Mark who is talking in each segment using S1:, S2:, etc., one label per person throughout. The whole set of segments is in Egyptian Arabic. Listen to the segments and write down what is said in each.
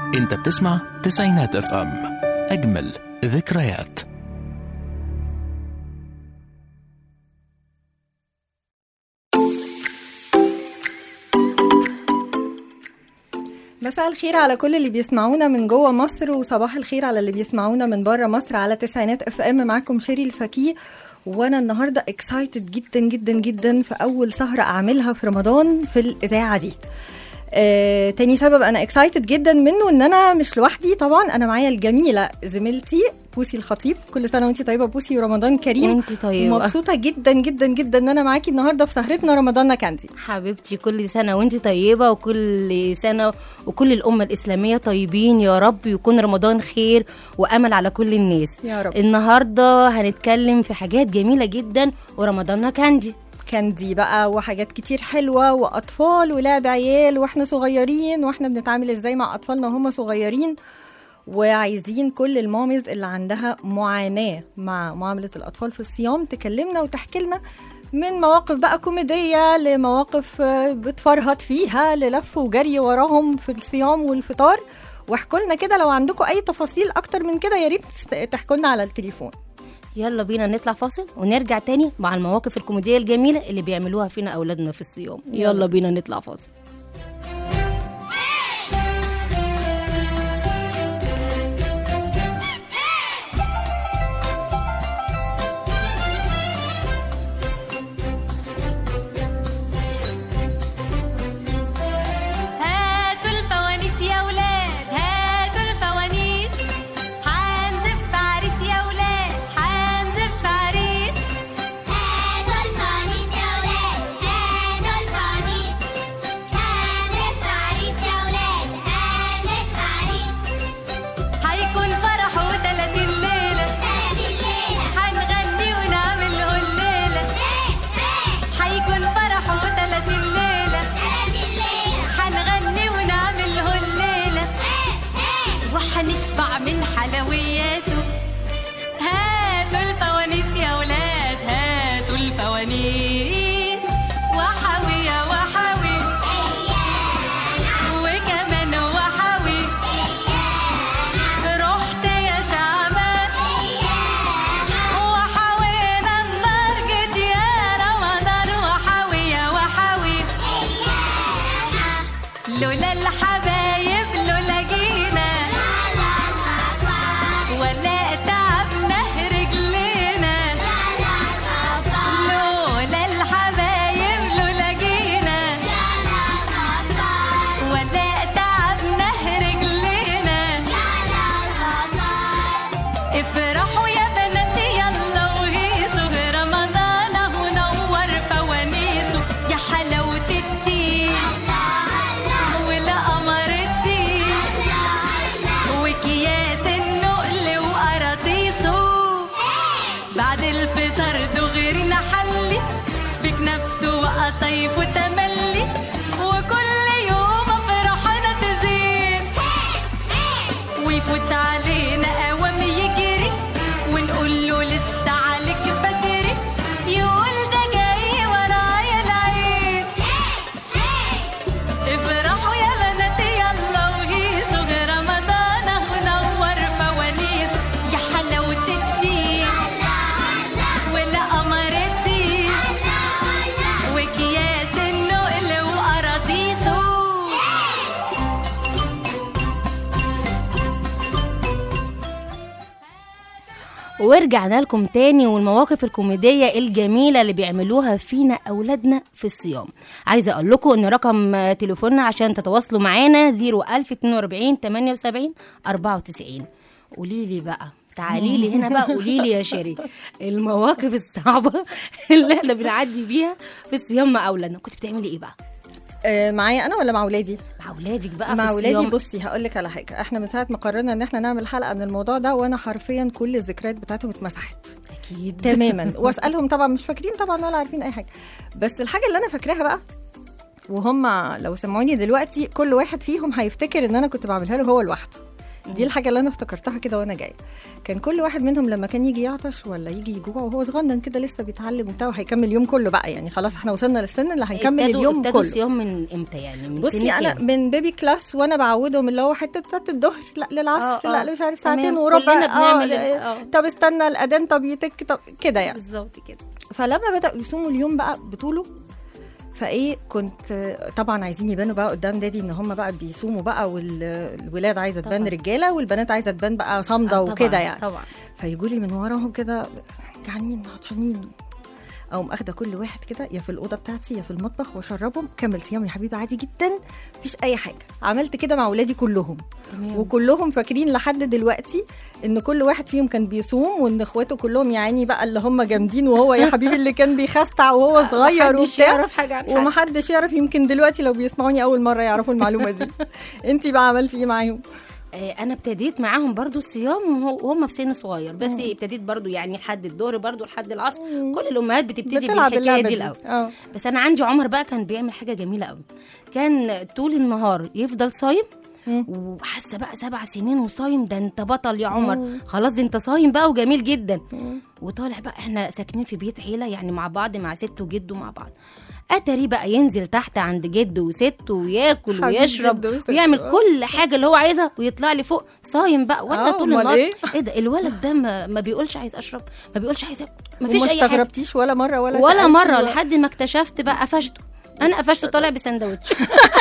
S1: انت بتسمع تسعينات اف ام اجمل ذكريات
S2: مساء الخير على كل اللي بيسمعونا من جوه مصر وصباح الخير على اللي بيسمعونا من بره مصر على تسعينات اف ام معاكم شيري الفكيه وانا النهارده اكسايتد جدا جدا جدا في اول سهره اعملها في رمضان في الاذاعه دي آه، تاني سبب انا اكسايتد جدا منه ان انا مش لوحدي طبعا انا معايا الجميله زميلتي بوسي الخطيب كل سنه وانت طيبه بوسي ورمضان كريم
S3: وانتي طيبة.
S2: مبسوطه جدا جدا جدا ان انا معاكي النهارده في سهرتنا رمضاننا كاندي
S3: حبيبتي كل سنة وانت طيبة وكل سنة وكل الأمة الإسلامية طيبين يا رب يكون رمضان خير وأمل على كل الناس
S2: يا رب
S3: النهاردة هنتكلم في حاجات جميلة جدا ورمضاننا كاندي
S2: كاندي بقى وحاجات كتير حلوة وأطفال ولعب عيال وإحنا صغيرين وإحنا بنتعامل إزاي مع أطفالنا وهم صغيرين وعايزين كل المامز اللي عندها معاناة مع معاملة الأطفال في الصيام تكلمنا وتحكي لنا من مواقف بقى كوميدية لمواقف آه، بتفرهد فيها للف وجري وراهم في الصيام والفطار واحكوا لنا كده لو عندكم أي تفاصيل أكتر من كده يا ريت تحكوا لنا على التليفون
S3: يلا بينا نطلع فاصل ونرجع تاني مع المواقف الكوميدية الجميلة اللي بيعملوها فينا أولادنا في الصيام
S2: يلا.
S3: يلا بينا نطلع فاصل
S4: هاتوا الفوانيس يا ولاد هاتوا الفوانيس حنزف عريس يا ولاد حنزف عريس
S5: هاتوا الفوانيس يا ولاد هاتوا الفوانيس هانف عريس يا ولاد هانف عريس
S4: هيكون فرح وتلاتين ليلة
S5: هذه الليلة
S4: هنغني ونعمل له الليلة هيكون فرح وتلاتين ليلة
S5: هذه الليلة
S4: هنغني ونعمل له الليلة وحنشبع من حلوياته هاتوا الفوانيس يا ولاد هاتوا الفوانيس وحوي يا وحوي وكمان وحوي رحت يا شعبان وحوينا النار جد يا رمضان وحوي يا وحوي لولا الحبايب لولا جينا ولا تعبنا رجلينا لولا الحبايب لولا جينا ولا تعبنا رجلينا افرحوا يا بنات يلا وهيصوا رمضان اهو نور فوانيسه يا حلاوة الدين والقمر الدين وكياس النقل وقراطيسه بعد الفطر دغري نحلي بكنافته وقطايف وتملي وكل يوم فرحنا تزيد ويفوت علينا قوام يجري ونقول له لسه عليك بدري يقول ده جاي ورايا العيد افرحوا يا بنات يلا وهيصوا رمضان اهو نور فوانيسه يا حلاوة الدين والقمر الدين وكياس النقل وقراطيسه
S3: ورجعنا لكم تاني والمواقف الكوميدية الجميلة اللي بيعملوها فينا أولادنا في الصيام عايزة أقول لكم إن رقم تليفوننا عشان تتواصلوا معانا 01042 78 94 قولي لي بقى تعالي لي هنا بقى قولي لي يا شيري المواقف الصعبة اللي احنا بنعدي بيها في الصيام مع أولادنا كنت بتعملي إيه بقى؟
S2: آه، معايا أنا ولا مع ولادي؟
S3: مع أولادك بقى
S2: مع
S3: في
S2: ولادي
S3: الصيام
S2: بصي هقول لك على حاجه احنا من ساعه ما قررنا ان احنا نعمل حلقه عن الموضوع ده وانا حرفيا كل الذكريات بتاعتهم اتمسحت
S3: أكيد
S2: تماما واسالهم طبعا مش فاكرين طبعا ولا عارفين اي حاجه بس الحاجه اللي انا فاكراها بقى وهم لو سمعوني دلوقتي كل واحد فيهم هيفتكر ان انا كنت بعملها له هو لوحده دي الحاجه اللي انا افتكرتها كده وانا جايه كان كل واحد منهم لما كان يجي يعطش ولا يجي يجوع وهو صغنن كده لسه بيتعلم وبتاع وهيكمل اليوم كله بقى يعني خلاص احنا وصلنا للسن اللي هنكمل
S3: ابتدوا-
S2: اليوم
S3: ابتدوا
S2: كله
S3: الصيام من امتى يعني من
S2: بصي
S3: سن
S2: انا
S3: كام؟
S2: من بيبي كلاس وانا بعودهم اللي هو حته بتاعت الظهر لا للعصر
S3: آه، آه.
S2: لا مش عارف
S3: تمام.
S2: ساعتين وربع
S3: كلنا بنعمل ال-
S2: آه
S3: آه.
S2: طب استنى الاذان طب يتك طب كده يعني
S3: بالظبط كده
S2: فلما بداوا يصوموا اليوم بقى بطوله فايه كنت طبعا عايزين يبانوا بقى قدام دادي ان هم بقى بيصوموا بقى والولاد عايزه تبان
S3: طبعاً.
S2: رجاله والبنات عايزه تبان بقى صامده
S3: آه،
S2: وكده
S3: طبعاً،
S2: يعني
S3: طبعا
S2: فيجوا لي من وراهم كده جعانين عطشانين اقوم اخده كل واحد كده يا في الاوضه بتاعتي يا في المطبخ واشربهم كمل صيام يا حبيبي عادي جدا مفيش اي حاجه عملت كده مع ولادي كلهم
S3: تمام
S2: وكلهم فاكرين لحد دلوقتي ان كل واحد فيهم كان بيصوم وان اخواته كلهم يا عيني بقى اللي هم جامدين وهو يا حبيبي اللي كان بيخستع وهو صغير
S3: محدش
S2: وبتاع
S3: يعرف حاجه عن حاجه
S2: ومحدش يعرف يمكن دلوقتي لو بيسمعوني اول مره يعرفوا المعلومه دي انتي بقى عملتي ايه معاهم
S3: آه، انا ابتديت معاهم برضو الصيام وهو- وهم في سن صغير بس ابتديت برضو يعني لحد الظهر برضو لحد العصر كل الامهات بتبتدي
S2: بتلعب
S3: بالحكايه
S2: اللعبه
S3: دي
S2: دي
S3: الاول
S2: اه
S3: بس انا عندي عمر بقى كان بيعمل حاجه جميله قوي كان طول النهار يفضل صايم
S2: مم.
S3: وحاسه بقى سبع سنين وصايم ده انت بطل يا عمر خلاص ده انت صايم بقى وجميل جدا وطالع بقى احنا ساكنين في بيت عيله يعني مع بعض مع ست وجده مع بعض اتاري بقى ينزل تحت عند جد وست وياكل
S2: حبيب
S3: ويشرب
S2: جد وست،
S3: ويعمل
S2: آه.
S3: كل حاجه اللي هو عايزها ويطلع لي فوق صايم بقى وانا
S2: آه،
S3: طول
S2: أمال
S3: النهار
S2: إيه؟
S3: ايه ده الولد ده ما, ما بيقولش عايز اشرب ما بيقولش عايز اكل ما فيش
S2: وما
S3: اي حاجه
S2: استغربتيش ولا مره ولا
S3: ولا
S2: سألتي
S3: مره
S2: ولا-
S3: لحد ما اكتشفت بقى قفشته انا قفشته طالع بسندوتش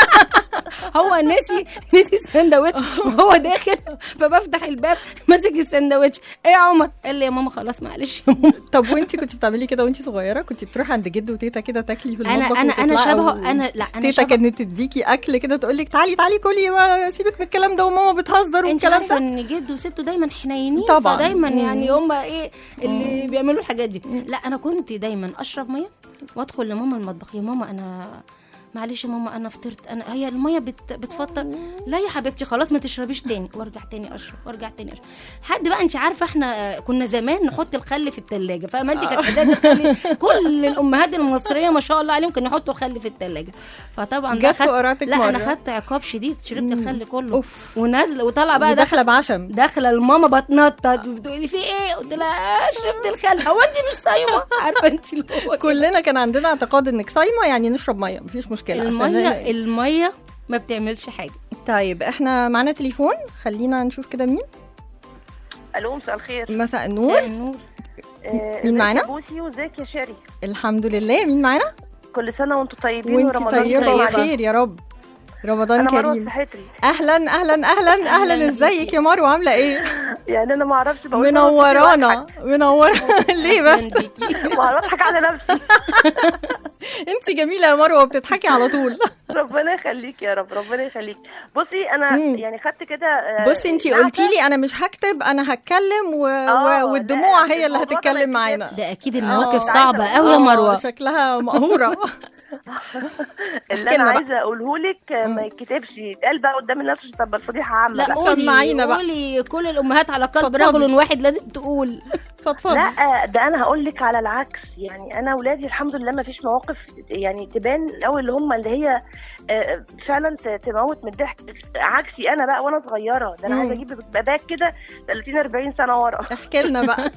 S3: هو نسي نسي السندوتش وهو داخل فبفتح الباب ماسك السندوتش ايه يا عمر قال لي يا ماما خلاص معلش يا ماما
S2: طب وانتي كنت بتعملي كده وانتي صغيره كنت بتروحي عند جد وتيتا كده تاكلي في
S3: انا
S2: المطبخ
S3: انا انا
S2: وتطلعي
S3: شبهه
S2: و-
S3: انا لا انا
S2: تيتا
S3: شبه
S2: كانت تديكي اكل كده تقول لك تعالي تعالي كلي ما سيبك من الكلام ده وماما بتهزر
S3: انت
S2: والكلام
S3: عارفه
S2: ده
S3: ان جده وسته دايما حنينين
S2: طبعاً.
S3: فدايما
S2: مم.
S3: يعني هم ايه اللي بيعملوا الحاجات دي لا انا كنت دايما اشرب ميه وادخل لماما المطبخ يا ماما انا معلش يا ماما انا فطرت انا هي الميه بت... بتفطر لا يا حبيبتي خلاص ما تشربيش تاني وارجع تاني اشرب وارجع تاني اشرب لحد بقى انت عارفه احنا كنا زمان نحط الخل في الثلاجه فاهمه انت كانت عادات الخل كل الامهات المصريه ما شاء الله عليهم كانوا يحطوا الخل في الثلاجه فطبعا بقى
S2: جت وقرعتك
S3: لا انا
S2: مرة.
S3: خدت عقاب شديد شربت الخل كله
S2: اوف
S3: ونازله وطالعه بقى
S2: داخله بعشم
S3: داخله الماما بتنطط بتقولي في ايه قلت لها آه، شربت الخل هو انت مش صايمه عارفه انت اللي هو كده.
S2: كلنا كان عندنا اعتقاد انك صايمه يعني نشرب ميه مفيش مشكله
S3: الميه
S2: أصلاً-
S3: الميه ما بتعملش حاجه
S2: طيب احنا معانا تليفون خلينا نشوف كده مين
S6: الو مساء الخير
S2: مساء النور
S3: مساء النور
S6: آه،
S2: مين
S6: ازيك
S2: معانا؟
S6: يا بوسي وازيك يا شيري
S2: الحمد لله مين معانا
S6: كل سنه وانتم طيبين
S2: وانتي
S6: ورمضان
S2: طيبه
S3: طيبة.
S2: وبخير يا رب رمضان
S6: انا مروه
S2: كريم
S6: صحتري
S2: اهلا اهلا اهلا اهلا
S3: أهلاً
S2: ازيك
S3: بيكي.
S2: يا مروه عامله ايه
S6: يعني انا ما اعرفش بقول أنا
S2: منورانا منورانا ليه بس
S3: أهلاً بيكي.
S6: بضحك- ما أعرف اضحك على نفسي
S2: انت جميله يا مروه وبتضحكي على طول
S6: ربنا يخليك يا رب ربنا يخليك بصي انا
S2: مم.
S6: يعني خدت كده آه،
S2: بصي انت
S6: نعفة.
S2: قلتي لي انا مش هكتب انا هتكلم و...
S6: آه،
S2: و... والدموع
S6: لا،
S2: هي اللي
S6: الموضوع ده ما
S2: هتتكلم معانا
S6: يتكتبش.
S3: ده اكيد المواقف
S2: آه.
S3: صعبه
S6: عايزة
S3: قوي يا
S2: آه،
S3: مروه
S2: شكلها مقهوره
S6: اللي
S2: احكي لنا
S6: انا
S2: بقى.
S6: عايزه اقوله لك آه، ما يتكتبش يتقال بقى قدام الناس عشان تبقى الفضيحه عامه
S3: لا
S6: بقى.
S3: قولي
S2: سمعينا بقى.
S3: قولي كل الامهات على قلب
S2: اتفضلي.
S3: رجل واحد لازم تقول
S2: فضفضي
S6: لا ده انا هقول لك على العكس يعني انا ولادي الحمد لله ما فيش مواقف يعني تبان قوي اللي هم اللي هي آه، فعلا ت- تموت من الضحك عكسي انا بقى وانا صغيره ده انا
S2: مم.
S6: عايزه اجيب باباك كده 30 40 سنه ورا
S2: احكي لنا بقى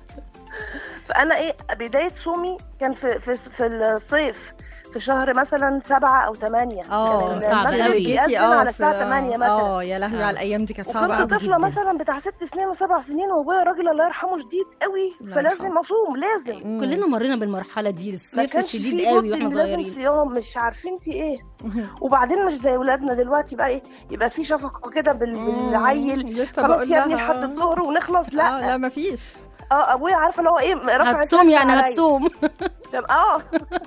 S6: فانا ايه بدايه صومي كان في في في الصيف في شهر مثلا سبعة أو ثمانية
S2: اه
S3: كان صعب
S6: المغرب
S3: قوي.
S6: بيأذن على الساعة 8 مثلا
S2: اه يا لهوي على الايام دي كانت صعبه
S6: وكنت
S2: قوي
S6: طفلة
S2: جدا.
S6: مثلا بتاع ست سنين وسبع سنين وابويا راجل الله يرحمه شديد قوي
S2: الله
S6: فلازم
S2: يرحمه.
S6: اصوم لازم
S2: مم.
S3: كلنا مرينا بالمرحله دي
S6: ما
S3: الصيف
S6: كانش
S3: الشديد
S6: فيه
S3: قوي
S6: بد
S3: واحنا
S6: إن لازم
S3: صغيرين
S6: صيام مش عارفين انت ايه
S2: مم.
S6: وبعدين مش زي ولادنا دلوقتي بقى ايه يبقى في شفقه كده بال-
S2: مم.
S6: بالعيل
S2: لسه
S6: خلاص
S2: بقول
S6: يا ابني
S2: لها.
S6: لحد الظهر ونخلص
S2: اه
S6: لا
S2: لا مفيش
S6: اه ابويا عارفه اللي هو ايه رفع
S3: هتصوم يعني
S6: عليا.
S3: هتصوم
S6: طب اه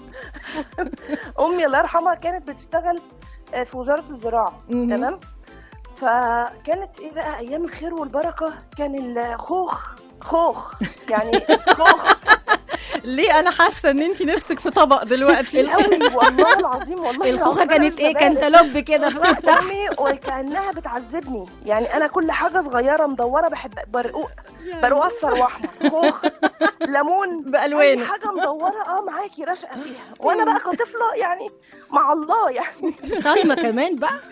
S6: امي الله يرحمها كانت بتشتغل آه، في وزاره الزراعه
S2: مم.
S6: تمام فكانت ايه بقى ايام الخير والبركه كان الخوخ خوخ يعني خوخ
S2: ليه انا حاسه ان انت نفسك في طبق دلوقتي
S6: قوي والله العظيم والله
S3: الخوخه
S6: العظيم أنا
S3: كانت
S6: مش
S3: ايه
S6: ببالغ.
S3: كانتالوب كده صح صح
S6: امي وكانها بتعذبني يعني انا كل حاجه صغيره مدوره بحب برقوق برقوق اصفر واحمر خوخ ليمون
S2: بألوانه.
S6: اي حاجه مدوره اه معاكي راشقه فيها وانا بقى كطفله يعني مع الله يعني
S3: صايمه كمان بقى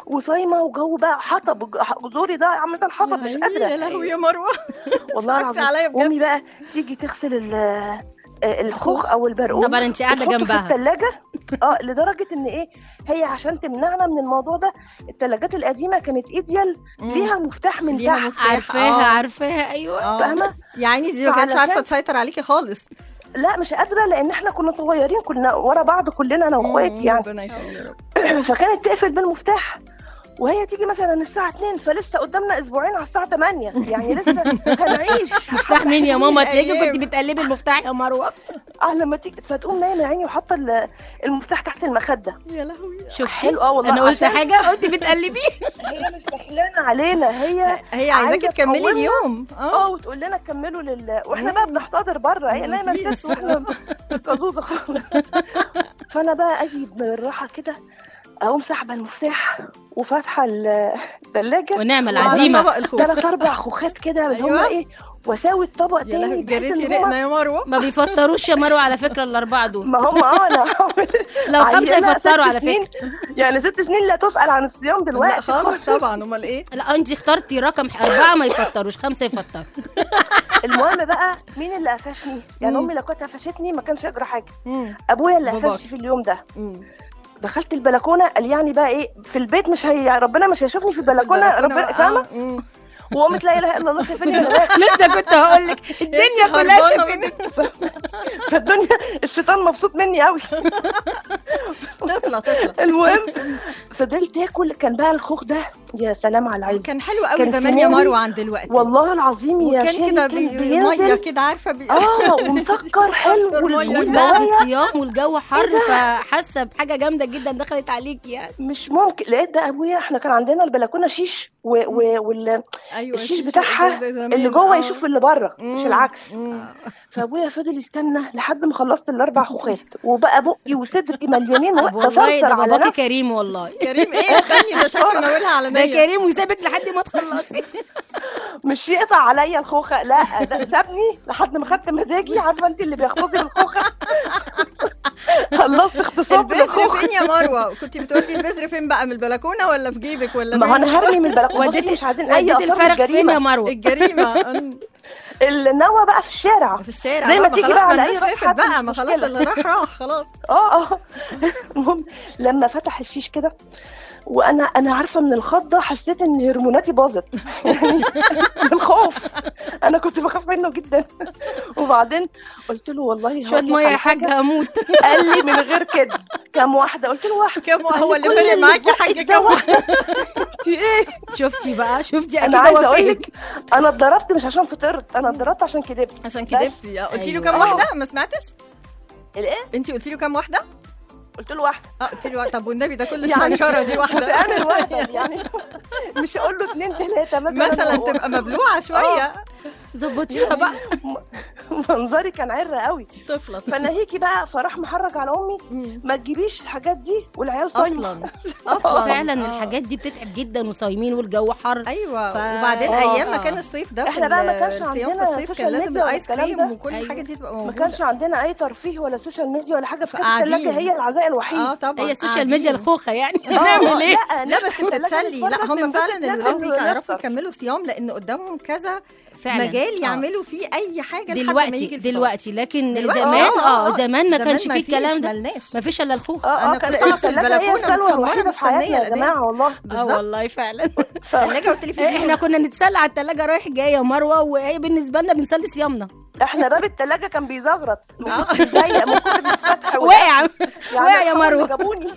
S6: وصايمه وجو بقى حطب زوري ده عامل زي الحطب مش
S2: يا
S6: قادره
S2: لهوي يا مروه
S6: والله
S2: ضحكتي
S6: العظيم
S2: عليا بجد.
S6: امي بقى تيجي تغسل ال- آه، الخوخ او البرقوق
S3: طبعا انت قاعده
S6: وتحطه
S3: جنبها
S6: في الثلاجه اه لدرجه ان ايه هي عشان تمنعنا من الموضوع ده الثلاجات القديمه كانت ايديال ليها مفتاح من
S2: ليها
S6: تحت
S2: مفتاح.
S3: عارفاها
S2: آه.
S3: عارفاها ايوه
S2: آه.
S6: فاهمه
S2: يعني دي ما كانتش
S6: فعلشان-
S2: عارفه تسيطر عليكي خالص
S6: لا مش قادره لان احنا كنا صغيرين كنا ورا بعض كلنا انا واخواتي يعني
S2: ربنا يخليه يا رب.
S6: فكانت تقفل بالمفتاح وهي تيجي مثلا الساعة 2 فلسه قدامنا اسبوعين على الساعة 8 يعني لسه هنعيش
S3: مفتاح مين يا ماما تلاقيكي
S2: أيام.
S3: كنت بتقلبي المفتاح يا مروه
S6: اه لما تيجي فتقوم نايمة يا عيني وحاطة ال- المفتاح تحت المخدة
S2: يا لهوي
S3: شفتي
S6: حلو اه والله
S3: انا قلت
S6: عشان
S3: حاجه قلت بتقلبيه
S6: هي مش دخلانة علينا هي
S2: هي عايزاكي
S6: عايزة
S2: تكملي
S6: تقومنا.
S2: اليوم
S6: اه وتقول لنا كملوا لل واحنا بقى بنحتضر بره هي نايمة
S2: مفيش.
S6: الست واحنا في الكازوزة خالص فانا بقى اجي بالراحة كده اقوم ساحبة المفتاح وفاتحة ال- الثلاجة
S3: ونعمل
S2: وعلى
S3: عزيمه
S2: طبق الخوخ
S6: ثلاث اربع خوخات كده اللي هم
S2: أيوة.
S6: ايه واساوي الطبق
S2: يا
S6: تاني
S2: لهوي
S6: بحيث
S2: جريتي
S6: إن هما-
S2: رقنا يا مروه
S3: ما بيفطروش يا مروه على فكره الاربعه دول
S6: ما هم اه انا
S3: لو خمسه
S6: عيلة
S3: يفطروا
S6: ست
S3: على
S6: سنين-
S3: فكره
S6: يعني ست سنين لا تسأل عن الصيام دلوقتي
S2: لا خالص طبعا امال ايه
S3: لا انت اخترتي رقم اربعه ما يفطروش خمسه يفطروا
S6: المهم بقى مين اللي قفشني يعني
S2: مم.
S6: امي لو كانت قفشتني ما كانش يجرى حاجه
S2: مم.
S6: ابويا اللي
S2: باباك.
S6: قفشني في اليوم ده
S2: مم.
S6: دخلت البلكونه قال يعني بقى ايه في البيت مش هي ربنا مش هيشوفني في البلكونه
S2: البلكونة
S6: ربنا
S2: بقى.
S6: فاهمه
S2: مم.
S6: وقامت لا اله الا الله شايفاني ولا لا
S3: لسه كنت هقول لك الدنيا
S2: انت
S3: كلها
S2: هربانة
S3: شافتك
S6: فالدنيا الشيطان مبسوط مني قوي
S2: طفله طفله
S6: المهم فضلت اكل كان بقى الخوخ ده يا سلام على العز
S2: كان حلو قوي
S6: كان
S2: زمان يا
S6: سماوي.
S2: مروه عن دلوقتي
S6: والله العظيم يا
S2: وكان
S6: شيري
S2: كده
S6: كان
S2: بي- ميه
S6: بينزل
S2: كده عارفه بي...
S6: اه ومسكر حلو
S2: مسكر
S6: وال-
S2: مية.
S3: بقى في
S6: والمية
S3: الصيام والجو حر فحاسه بحاجه جامده جدا دخلت عليكي يعني
S6: مش ممكن لقيت بقى ابويا احنا كان عندنا البلكونه شيش و... و... وال...
S2: ايوه
S6: الشيش
S2: شيش
S6: بتاعها
S2: زي زمان.
S6: اللي جوه
S2: آه.
S6: يشوف اللي بره مش
S2: مم.
S6: العكس
S2: مم.
S6: فابويا فضل يستنى لحد ما خلصت الاربع خوخات وبقى بقي وصدري مليانين
S3: طب
S6: وقت
S3: والله ده
S6: اسلسل على
S3: باباكي
S6: نفسي
S3: كريم والله
S2: كريم ايه استني ده شكله ناولها على
S3: ده
S2: نية
S3: كريم وسابك لحد ما تخلصي
S6: مش يقطع عليا الخوخه لا ده سابني لحد ما خدت مزاجي عارفه انت اللي بيغتصب الخوخه خلصت اغتصاب
S2: البذر
S6: الخوخه
S2: فين يا مروه كنت بتودي البذر فين بقى من البلكونه ولا في جيبك ولا
S6: ما هو
S2: فين
S6: انا هرمي من البلكونه
S3: وديت
S6: بصي مش عايزين اي
S3: وديت
S6: اثار
S3: الفرخ فين يا
S6: للجريمه
S3: مروه
S2: الجريمه مم.
S6: النوى بقى في الشارع
S2: في الشارع
S6: زي
S2: بقى،
S6: ما تيجي
S2: خلاص
S6: بقى
S2: ما
S6: على أي
S2: الناس
S6: راس
S2: شافت
S6: حد
S2: بقى
S6: مش
S2: ما خلاص
S6: مشكلة.
S2: اللي راح راح خلاص
S6: اه اه المهم لما فتح الشيش كده وانا انا عارفه من الخضه حسيت ان هرموناتي باظت يعني من الخوف انا كنت بخاف منه جدا وبعدين قلت له والله
S3: شويه
S6: هقول لك
S3: ميه يا
S6: على
S3: حاج
S6: حاجة.
S3: هموت
S6: قال لي من غير كده كام واحده قلت له واحده
S2: كم
S6: قال
S2: هو
S6: لي
S2: اللي
S6: كل
S2: فارق معاكي
S6: في
S2: حاجه
S6: بقك ده
S2: كم
S6: واحده انت ايه
S3: شفتي بقى شفتي اكيد
S6: انا عايزه
S3: هو
S6: اقول
S3: فين
S6: لك انا اتضربت مش عشان فطرت انا اتضربت عشان كدبت
S2: عشان
S6: بس.
S2: كدبتي قلتي له
S3: أيوة.
S2: كام
S6: آه.
S2: واحده ما سمعتش
S6: الايه
S2: انت قلتي له كام واحده
S6: قلت له واحده
S2: اه قلتي له طب والنبي ده كل
S6: يعني
S2: الشنشره دي واحده
S6: بتعمل واحده يعني مش هقول له اثنين ثلاثه مثلا
S2: مثلا تبقى مبلوعه شويه
S3: ظبطيها بقى
S6: منظري كان عرة قوي
S2: طفله
S6: فناهيكي بقى فراح محرج على امي
S2: مم.
S6: ما تجيبيش الحاجات دي والعيال صايمه
S2: اصلا اصلا
S3: فعلا
S2: آه.
S3: الحاجات دي بتتعب جدا وصايمين والجو حر
S2: ايوه
S3: ف-
S2: وبعدين
S6: آه.
S2: ايام ما كان الصيف ده في
S6: إحنا بقى ما
S2: ال-
S6: كانش
S2: الصيام في
S6: عندنا
S2: الصيف كان
S6: سوشيال
S2: لازم
S6: ميديا
S2: الايس
S6: والكلام
S2: كريم
S6: ده.
S2: وكل
S3: أيوة.
S2: الحاجات دي تبقى
S6: ما
S2: موجوده
S6: كانش عندنا اي ترفيه ولا سوشيال ميديا ولا حاجه فكانت
S2: فقاعدين.
S6: الثلاجه هي العزاء الوحيد
S2: اه طبعا
S3: هي السوشيال
S2: قاعدين.
S3: ميديا الخوخه يعني
S6: آه،
S3: نعمل ايه
S6: لا
S2: لا بس بتتسلي لا هم فعلا الولاد بيعرفوا
S6: يكملوا
S2: يكملوا صيام لان قدامهم كذا
S3: فعلا
S2: مجال
S3: آه.
S2: يعملوا فيه اي حاجه لحد ما
S3: دلوقتي
S2: يجي الفطار.
S3: دلوقتي لكن
S2: دلوقتي
S3: زمان
S2: آه،
S3: اه
S2: آه.
S3: زمان ما
S2: زمان
S3: كانش فيه
S2: فيش،
S3: الكلام ده
S2: ملناش
S3: ما فيش الا الخوخ
S6: اه اه
S2: أنا
S6: كان
S2: كنت أقف في
S6: الثلاجه هي
S2: البلكونة
S6: السلوى
S2: متسمرة
S6: الوحيده في حياتنا
S2: مستنية
S6: يا
S2: الأذان.
S6: جماعه والله
S3: اه
S2: بالظبط
S3: والله فعلا
S2: ثلاجه وتلفزيون
S3: احنا كنا نتسلى على التلاجة رايح جاي يا مروه وهي بالنسبه لنا بنسلي صيامنا
S6: احنا باب الثلاجه كان بيزغرط من كتر الضيق من كتر الفتح
S3: واقع
S6: يعني
S3: واقع يا
S6: الحوار
S3: مروه
S6: اللي جابوني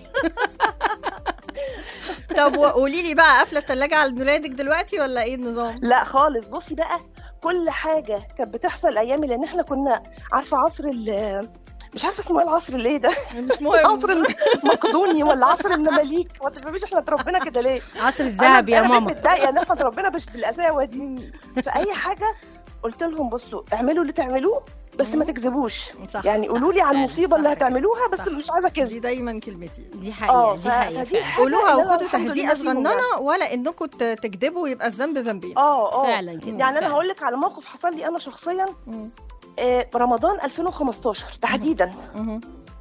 S2: طب قولي لي بقى قافله الثلاجه على ولادك دلوقتي ولا ايه النظام؟
S6: لا خالص بصي بقى كل حاجه كانت بتحصل ايامي لان احنا كنا عارفه عصر ال مش عارفه اسمه ايه العصر اللي ايه ده
S2: مش مهم
S6: عصر المقدوني ولا عصر المماليك ما تفهميش احنا اتربينا كده ليه
S3: عصر الذهب يا
S6: أنا بقيت
S3: ماما
S6: متضايقه ان احنا اتربينا مش بالقساوه دي فاي حاجه قلت لهم بصوا اعملوا اللي تعملوه بس ما تكذبوش
S2: صح
S6: يعني
S2: صح،
S6: قولوا لي على
S2: فعلا،
S6: المصيبه اللي
S2: صح كده،
S6: هتعملوها بس
S2: صح.
S6: مش عايزه
S2: دي
S6: كذب
S2: دايما كلمتي
S3: دي
S6: اه
S3: حقيقه دي
S6: ف-
S3: حقيقه
S6: فدي
S3: فعلا
S6: حاجة
S2: قولوها
S6: اللي أنا
S2: وخدوا
S6: الحمد
S2: تهزيئه
S6: لله فيهم يعني.
S2: صغننه ولا انكم ت- تكذبوا يبقى الذنب ذنبين
S6: اه اه
S3: فعلا كده
S6: يعني انا
S3: فعلا.
S6: هقول لك على موقف حصل لي انا شخصيا
S2: مم.
S6: آه، رمضان 2015 تحديدا
S2: مهم.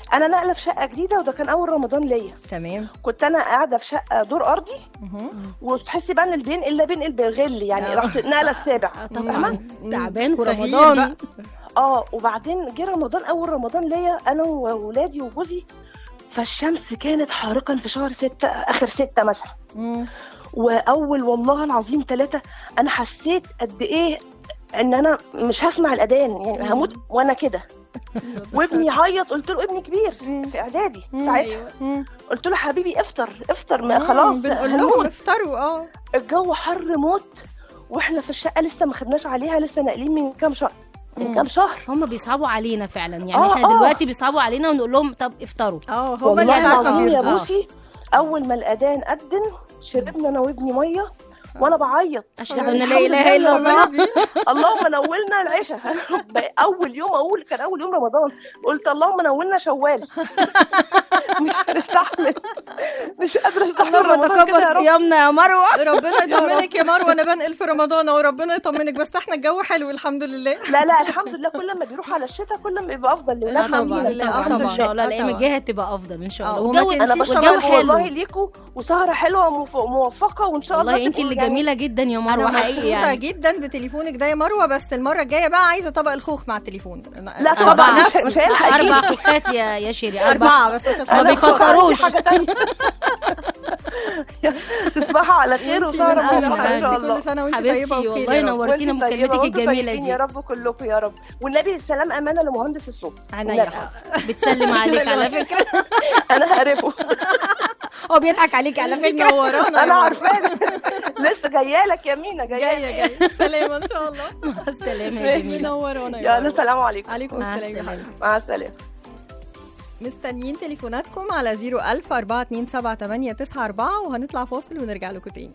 S6: انا نقله في شقه جديده وده كان اول رمضان ليا
S2: تمام
S6: كنت انا قاعده في شقه دور ارضي
S2: مهم.
S6: وتحسي بقى ان اللي بينقل ده بينقل بغل يعني
S2: آه.
S6: رحت النقله السابع
S3: آه،
S6: فاهمة؟
S3: طبعا تعبان
S2: تغيير
S3: ورمضان
S2: بقى.
S6: اه وبعدين جه رمضان اول رمضان ليا انا وولادي وجوزي فالشمس كانت حارقا في شهر ستة اخر ستة مثلا
S2: مم.
S6: واول والله العظيم ثلاثة انا حسيت قد ايه ان انا مش هسمع الاذان يعني هموت وانا كده وابني عيط قلت له ابني كبير في اعدادي ساعتها
S2: مم.
S6: قلت له حبيبي افطر افطر ما
S2: مم.
S6: خلاص
S2: بنقول لهم
S6: هنموت.
S2: افطروا اه
S6: الجو حر موت واحنا في الشقه لسه ما خدناش عليها لسه ناقلين من كام شهر من كام شهر
S3: هم بيصعبوا علينا فعلا يعني
S6: آه،
S3: احنا
S6: آه.
S3: دلوقتي بيصعبوا علينا ونقول لهم طب افطروا
S2: اه هما اللي
S6: والله
S2: ساعات ما
S6: العظيم يا
S2: بيرضوش
S6: بوسي اول ما الاذان اذن شربنا انا وابني ميه وانا بعيط
S3: اشهد ان لا
S6: الحمد
S3: اله
S6: لله
S3: الا الله
S6: اللهم نولنا العشاء بقى اول يوم اقول كان اول يوم رمضان قلت اللهم نولنا شوال مش هنستحمل مش قادره استحمل
S3: اللهم
S6: رمضان كده يا
S3: تقبل
S6: رب
S3: صيامنا يا مروه
S2: ربنا يطمنك يا مروه انا بنقل في رمضان وربنا يطمنك بس احنا الجو حلو الحمد لله
S6: لا لا الحمد لله كل ما بيروح على الشتاء كل ما بيبقى افضل
S3: لا
S6: لله
S3: طبعا
S2: لله. آه،
S3: طبعا
S2: طبعا.
S3: ان شاء الله
S2: آه،
S3: الايام
S2: طبعا.
S3: الجايه هتبقى افضل ان شاء
S2: آه،
S3: الله
S2: وما
S3: والجو
S6: انا
S2: تنسيش
S6: بشكركم
S3: والجو
S6: والله
S3: حلو
S6: ليكوا وسهره حلوه ومف- وموفقه وان شاء الله
S3: والله انت
S6: تبقوا
S3: اللي
S6: يعني
S3: جميله جدا يا
S2: انا
S3: مروه حقيقي
S2: مبسوطه
S3: يعني
S2: جدا بتليفونك ده يا مروه بس المره الجايه بقى عايزه طبق الخوخ مع التليفون
S6: لا
S2: طبق
S6: طبعا مش
S2: نفسي.
S6: مش هيلحق
S3: اربع
S6: أجيب.
S3: خوخات يا يا شيري اربع
S2: اربعه بس عشان
S3: ما
S6: أنا
S3: بيفطروش.
S6: حاجه تانية تصبحوا على خير
S2: انتي
S6: وسهره
S2: من أهل
S6: موفقه ان
S2: الحياة.
S6: شاء
S2: كل
S6: الله
S2: سنه وانت
S3: حبيبتي
S2: طيبه وبخير
S3: والله
S2: يا رب.
S3: نورتينا
S6: وانتوا طيبة
S3: بمكالمتك
S6: وانتوا
S3: الجميله
S6: طيبين
S3: دي
S6: يا رب كلكم يا رب والنبي السلام امانه لمهندس الصوت
S2: عينيا
S3: بتسلم عليك على فكره
S6: انا هعرفه
S3: هو بيضحك عليك على
S2: انتي
S3: فكره
S2: منورانا
S6: انا
S2: يا مروة.
S6: عارفاه لسه جايه لك يا مينا جايه
S2: جايه جايه سلامه ان شاء الله
S3: مع السلامه يا جميله
S2: منورانا يا
S6: يلا
S2: مروة.
S6: السلام عليكم
S2: عليكم
S3: مع
S2: السلام يا
S3: السلامة.
S2: حبيبي.
S6: مع السلامه
S2: مستنيين تليفوناتكم على 01000 427 وهنطلع فاصل ونرجع لكم تاني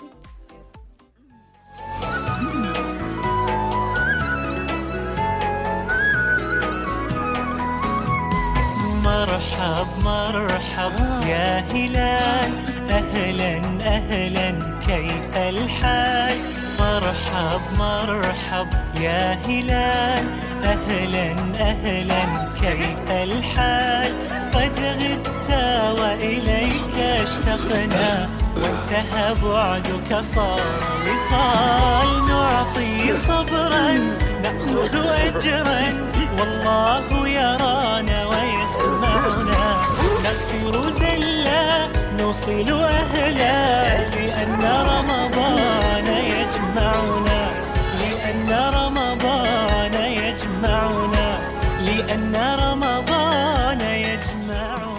S7: مرحب مرحب يا هلال أهلا أهلا كيف الحال مرحب مرحب يا هلال أهلا أهلا كيف الحال قد غبت وإليك اشتقنا وانتهى بعدك صار وصال نعطي صبرا نأخذ أجرا والله يرانا ويسمعنا نغفر زلا نوصل أهلا لأن رمضان يجمعنا لأن رمضان يجمعنا لأن رمضان يجمعنا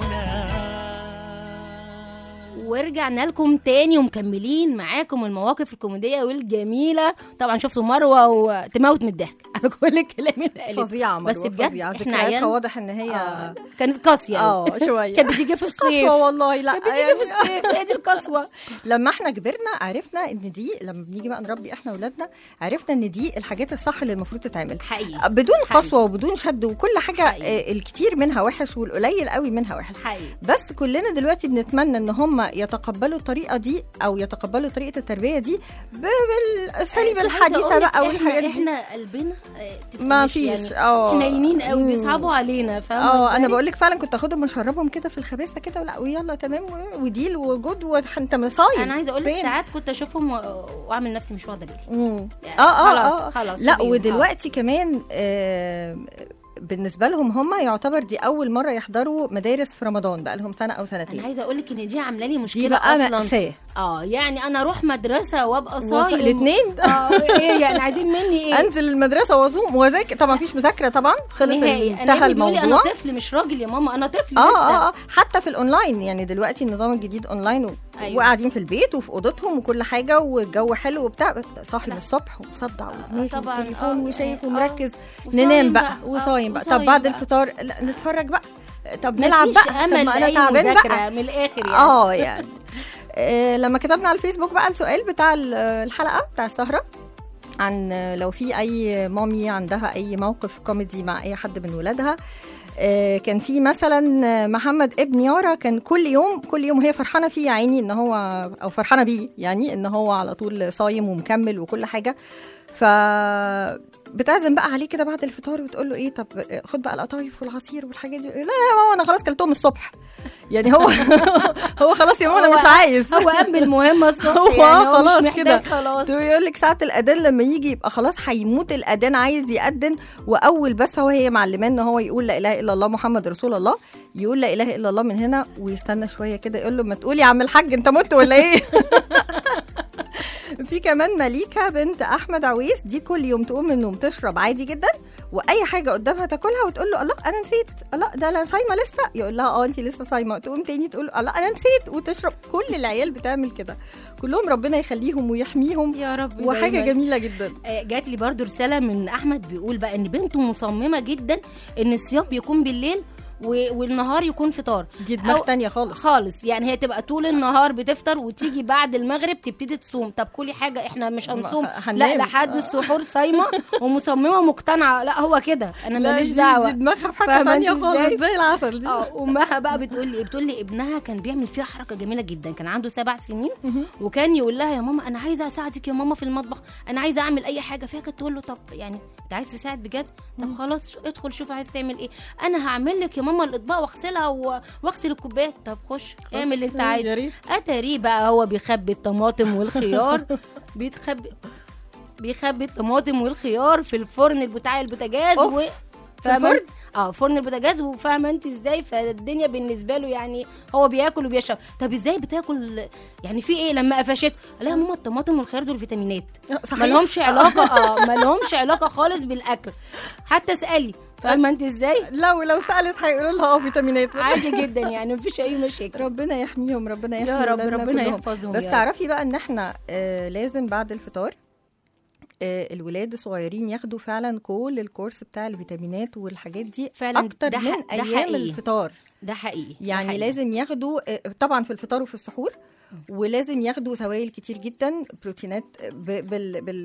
S3: ورجعنا لكم تاني ومكملين معاكم المواقف الكوميديه والجميله طبعا شفتوا مروه وتموت من الضحك على كل الكلام اللي قالته
S2: فظيعه
S3: بس
S2: مروة،
S3: بجد
S2: فظيعة.
S3: احنا
S2: ذكرياتها
S3: عيال
S2: واضح ان هي
S3: آه، كانت قاسيه
S2: اه
S3: أوي.
S2: شويه
S3: كانت بتيجي في الصيف
S2: قسوة والله لا
S3: كانت بتيجي
S2: يعني
S3: في الصيف هي دي القسوه
S2: لما احنا كبرنا عرفنا ان دي لما بنيجي بقى نربي احنا اولادنا عرفنا ان دي الحاجات الصح اللي المفروض تتعمل
S3: حقيقي
S2: بدون
S3: حقيقي.
S2: قسوه وبدون شد وكل حاجه
S3: حقيقي.
S2: آه، الكتير منها وحش والقليل قوي منها وحش
S3: حقيقي
S2: بس كلنا دلوقتي بنتمنى ان هم يتقبلوا الطريقه دي او يتقبلوا طريقه التربيه دي ب- بالاساليب
S3: بس عايزة
S2: الحديثه
S3: أقولك
S2: بقى
S3: إحنا-
S2: والحاجات دي
S3: احنا قلبنا آه،
S2: ما
S3: تفهمش
S2: فيش
S3: يعني
S2: اه
S3: حنينين قوي
S2: مم.
S3: بيصعبوا علينا فاهمه
S2: اه
S3: إزاي؟
S2: انا بقول لك فعلا كنت اخدهم اشربهم كده في الخباثه كده ولا ويلا تمام و- وديل وجود وانت مصايب
S3: انا عايزه اقول لك
S2: فين؟
S3: ساعات كنت اشوفهم و- واعمل نفسي مش واخده بالي
S2: مم.
S3: يعني
S2: اه اه
S3: خلاص
S2: آه.
S3: خلاص
S2: لا
S3: سيبيهم.
S2: ودلوقتي كمان آه بالنسبه لهم هم يعتبر دي اول مره يحضروا مدارس في رمضان بقى لهم سنه او
S3: انا
S2: سنتين
S3: عايزه اقول لك ان دي عامله لي مشكله
S2: دي بقى
S3: اصلا
S2: مأساة
S3: اه يعني انا اروح مدرسه وابقى
S2: وص-
S3: صايم
S2: الاتنين
S3: اه ايه يعني عايزين مني ايه
S2: انزل المدرسه واصوم واذاكر طبعا مفيش مذاكره طبعا خلص
S3: نهائي انا
S2: انتهى
S3: ابني بيقول لي انا
S2: الموضوع
S3: طفل مش راجل يا ماما انا طفل
S2: اه
S3: لسه
S2: اه اه حتى في الاونلاين يعني دلوقتي النظام الجديد اونلاين و...
S3: أيوة.
S2: أيوة. وقاعدين في البيت وفي اوضتهم وكل حاجه والجو حلو وبتاع صاحي
S3: لا.
S2: من الصبح ومصدع ودماغي
S3: طبعاً،
S2: والتليفون
S3: آه،
S2: وشايف
S3: آه،
S2: ومركز
S3: وصايم
S2: ننام بقى
S3: بقى، آه،
S2: وصايم بقى طب
S3: وصايم
S2: بعد
S3: بقى.
S2: الفطار لا نتفرج بقى طب نلعب
S3: مفيش
S2: بقى
S3: امل
S2: طب ما انا
S3: لاي
S2: تعبان
S3: مذاكره
S2: بقى
S3: من الاخر يعني
S2: اه يعني آه، لما كتبنا على الفيسبوك بقى السؤال بتاع ال- الحلقه بتاع السهره عن لو في اي مامي عندها اي موقف كوميدي مع اي حد من ولادها آه، كان في مثلا محمد ابن يارا كان كل يوم كل يوم هي فرحانه فيه يا عيني ان هو او فرحانه بيه يعني ان هو على طول صايم ومكمل وكل حاجه ف بتعزم بقى عليه كده بعد الفطار وتقول له ايه طب خد بقى القطايف والعصير والحاجات دي لا لا يا ماما انا خلاص كلتهم الصبح يعني هو هو خلاص يا ماما انا مش عايز
S3: هو قام بالمهمه الصبح
S2: هو
S3: يعني هو
S2: خلاص
S3: مش محتاج
S2: كده.
S3: خلاص
S2: يقول لك ساعة الأذان لما يجي يبقى خلاص هيموت الأذان عايز يأذن وأول بس هو هي معلماه إن هو يقول لا إله إلا الله محمد رسول الله يقول لا إله إلا الله من هنا ويستنى شوية كده يقول له ما تقول يا عم الحاج أنت مت ولا إيه؟ في كمان مليكة بنت أحمد عويس دي كل يوم تقوم من النوم تشرب عادي جدا وأي حاجة قدامها تاكلها وتقول له الله أنا نسيت الله ده أنا صايمة لسه يقول لها أه أنت لسه صايمة تقوم تاني تقول له الله أنا نسيت وتشرب كل العيال بتعمل كده كلهم ربنا يخليهم ويحميهم
S3: يا رب
S2: وحاجه
S3: دايماً.
S2: جميله جدا
S3: آه، جات لي برضو رساله من احمد بيقول بقى ان بنته مصممه جدا ان الصيام بيكون بالليل و- والنهار يكون فطار
S2: دي دماغ
S3: أو-
S2: تانية خالص
S3: خالص يعني هي تبقى طول النهار بتفطر وتيجي بعد المغرب تبتدي تصوم طب كلي حاجه احنا مش هنصوم
S2: ه- هننام.
S3: لا لحد السحور صايمه ومصممه مقتنعه لا هو كده انا
S2: لا،
S3: ماليش
S2: دي-
S3: دعوه
S2: دي دماغها في حاجه
S3: فاهمة
S2: تانية
S3: انت
S2: خالص
S3: ازاي؟
S2: زي العسل دي
S3: اه امها بقى بتقول لي بتقول لي ابنها كان بيعمل فيها حركه جميله جدا كان عنده سبع سنين وكان يقول لها يا ماما انا عايزه اساعدك يا ماما في المطبخ انا عايزه اعمل اي حاجه فهي كانت تقول له طب يعني انت عايز تساعد بجد طب خلاص شو- ادخل شوف عايز تعمل ايه انا هعمل لك يا ماما الاطباق واغسلها و- واغسل الكوبايات طب خش اعمل اللي انت
S2: يا
S3: عايزه
S2: ريت.
S3: اتاري بقى هو بيخبي الطماطم والخيار بيتخبي بيخبي الطماطم والخيار في الفرن بتاع البوتاجاز
S2: أوف.
S3: و
S2: في
S3: فاهمة
S2: الفرن؟
S3: انت؟ اه فرن البوتاجاز وفاهمه انت ازاي فالدنيا بالنسبه له يعني هو بياكل وبيشرب طب ازاي بتاكل يعني في ايه لما قفشت قال لها يا ماما الطماطم والخيار دول فيتامينات
S2: صحيح.
S3: ما لهمش علاقه اه ما لهمش علاقه خالص بالاكل حتى اسالي فاهمه انت ازاي
S2: لو لو سالت هيقولوا لها اه فيتامينات
S3: عادي جدا يعني مفيش اي مشاكل
S2: ربنا يحميهم ربنا يحمي
S3: يا رب
S2: ولادنا
S3: ربنا
S2: كلهم.
S3: يحفظهم
S2: بس
S3: يا رب.
S2: تعرفي بقى ان احنا آه لازم بعد الفطار آه الولاد الصغيرين ياخدوا فعلا كل الكورس بتاع الفيتامينات والحاجات دي
S3: فعلا
S2: اكتر
S3: ده
S2: من
S3: ح- ده
S2: ايام
S3: حقيقي.
S2: الفطار
S3: ده حقيقي ده
S2: يعني
S3: حقيقي.
S2: لازم ياخدوا آه، طبعا في الفطار وفي السحور ولازم ياخدوا سوائل كتير جدا بروتينات ب- بال بال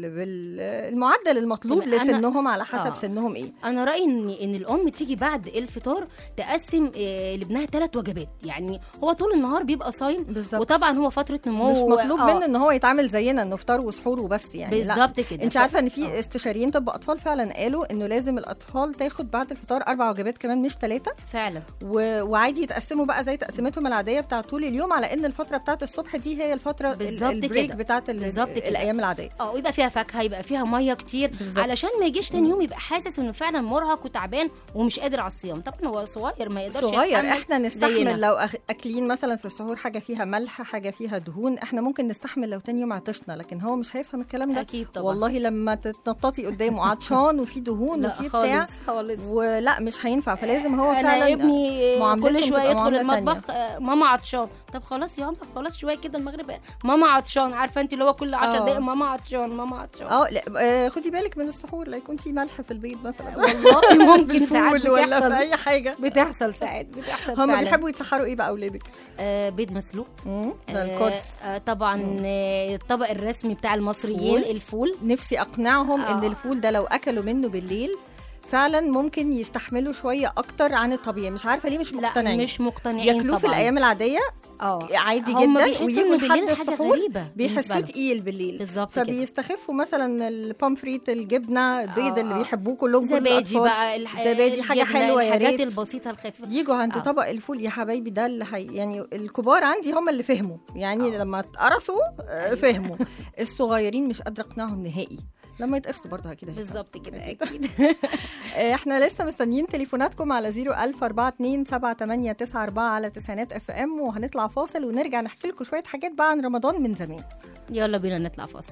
S2: بالمعدل المطلوب
S3: طب أنا-
S2: لسنهم على حسب
S3: آه.
S2: سنهم ايه
S3: انا رايي ان ان الام تيجي بعد الفطار تقسم آه، لابنها ثلاث وجبات يعني هو طول النهار بيبقى صايم
S2: بالظبط.
S3: وطبعا هو فتره نمو
S2: مش مطلوب
S3: آه،
S2: منه ان هو يتعامل زينا انه فطار وسحور وبس يعني لا.
S3: بالظبط كده
S2: انت
S3: ف-
S2: عارفه ان
S3: آه.
S2: في استشاريين طب اطفال فعلا قالوا انه لازم الاطفال تاخد بعد الفطار اربع وجبات كمان مش ثلاثه
S3: فعلا
S2: و... وعادي يتقسموا بقى زي تقسيمتهم العاديه بتاع طول اليوم على ان الفتره بتاعت الصبح دي هي الفتره ال-
S3: بالظبط
S2: البريك
S3: كده.
S2: بتاعت ال...
S3: بالظبط كده.
S2: الايام العاديه
S3: اه ويبقى فيها فاكهه يبقى فيها ميه كتير
S2: بالظبط.
S3: علشان ما يجيش تاني يوم يبقى حاسس انه فعلا مرهق وتعبان ومش قادر على الصيام طبعا هو صغير ما يقدرش
S2: صغير
S3: يتحمل
S2: احنا نستحمل
S3: زينا.
S2: لو أخ... اكلين مثلا في السحور حاجه فيها ملح حاجه فيها دهون احنا ممكن نستحمل لو تاني يوم عطشنا لكن هو مش هيفهم الكلام ده
S3: اكيد طبعا
S2: والله لما تتنططي قدامه عطشان وفي دهون
S3: لا
S2: وفي بتاع
S3: خالص خالص
S2: ولا مش هينفع فلازم هو
S3: انا
S2: فعلا
S3: ابني
S2: معاملتهم
S3: كل شويه
S2: تبقى
S3: يدخل
S2: معاملة
S3: المطبخ آه، ماما عطشان طب خلاص يا عمر خلاص شويه كده المغرب ماما عطشان عارفه انت اللي هو كل 10
S2: آه.
S3: دقايق ماما عطشان ماما عطشان
S2: اه لا آه، خدي بالك من السحور لا يكون في ملح في البيض مثلا
S3: والله ممكن
S2: في
S3: ساعات
S2: الفول ولا
S3: بتحصل
S2: في اي حاجه
S3: بتحصل ساعات بتحصل
S2: هم
S3: فعلا
S2: بيحبوا يتسحروا ايه بقى اولادك
S3: آه بيض مسلوق
S2: مم، ده
S3: آه،
S2: الكورس
S3: آه طبعا آه الطبق الرسمي بتاع المصريين
S2: فول.
S3: الفول
S2: نفسي اقنعهم ان
S3: آه.
S2: الفول ده لو اكلوا منه بالليل فعلا ممكن يستحملوا شويه اكتر عن الطبيعي مش عارفه ليه مش
S3: لا
S2: مقتنعين
S3: مش مقتنعين
S2: ياكلوه في
S3: طبعاً.
S2: الايام العاديه
S3: اه
S2: عادي
S3: هم
S2: جدا
S3: بيحسوا
S2: ويجوا
S3: إنه
S2: لحد
S3: بالليل حاجة
S2: السحور
S3: غريبة بالنسبة
S2: بيحسوه
S3: لهم.
S2: تقيل بالليل
S3: بالظبط كده.
S2: فبيستخفوا مثلا البامفريت الجبنه البيض
S3: آه،
S2: اللي
S3: آه.
S2: بيحبوه كلهم كل
S3: زبادي
S2: الأطفال.
S3: بقى الح...
S2: زبادي حاجه
S3: الجبنة،
S2: حلوه يا
S3: الحاجات
S2: ريت
S3: البسيطه الخفيفه
S2: يجوا عند
S3: آه.
S2: طبق الفول يا حبايبي ده اللي هي يعني الكبار عندي هم اللي فهموا يعني
S3: آه.
S2: لما اتقرصوا آه، فهموا الصغيرين مش قادره اقنعهم نهائي لما يتقرصوا برضه كده هيفهموا.
S3: بالظبط كده اكيد
S2: آه، احنا لسه مستنيين تليفوناتكم على 010427894 على تسعينات اف ام وهنطلع فاصل ونرجع نحكي لكم شويه حاجات بقى عن رمضان من زمان
S3: يلا بينا نطلع فاصل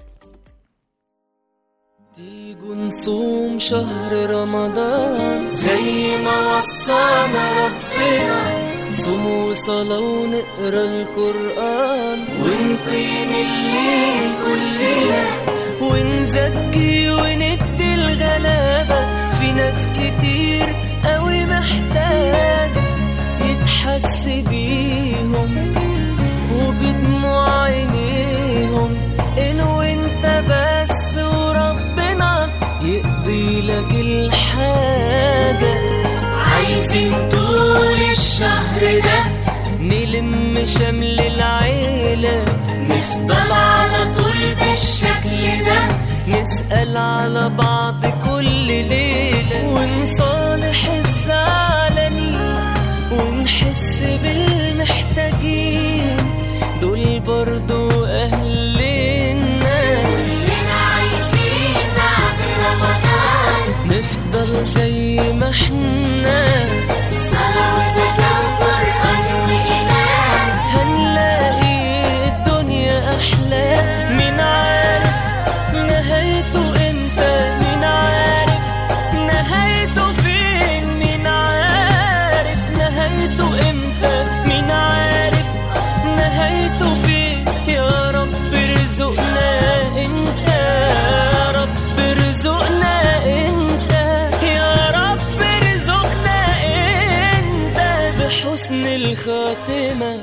S8: تيجوا نصوم شهر رمضان زي ما وصانا ربنا صوم وصلاة ونقرا القرآن ونقيم الليل كلنا ونزكي وندي الغلابة في ناس كتير قوي محتاجة يتحس بيهم وبدموع عينيهم إن وانت بس وربنا يقضي لك الحاجة عايزين طول الشهر ده نلم شمل العيلة نفضل على طول بالشكل ده نسأل على بعض كل ليلة ونصالح الزعلانين ونحس بالمحتاجين دول برضو أهلنا
S5: كلنا عايزين بعد رمضان
S8: نفضل زي ما احنا
S5: صلاة وزكاة وقرآن وإيمان
S8: هنلاقي الدنيا أحلى مين عارف نهايته امتى مين عارف نهايته فين مين عارف نهايته امتى مين عارف نهايته فين يا رب ارزقنا انت يا رب ارزقنا انت يا رب ارزقنا انت بحسن الخاتمه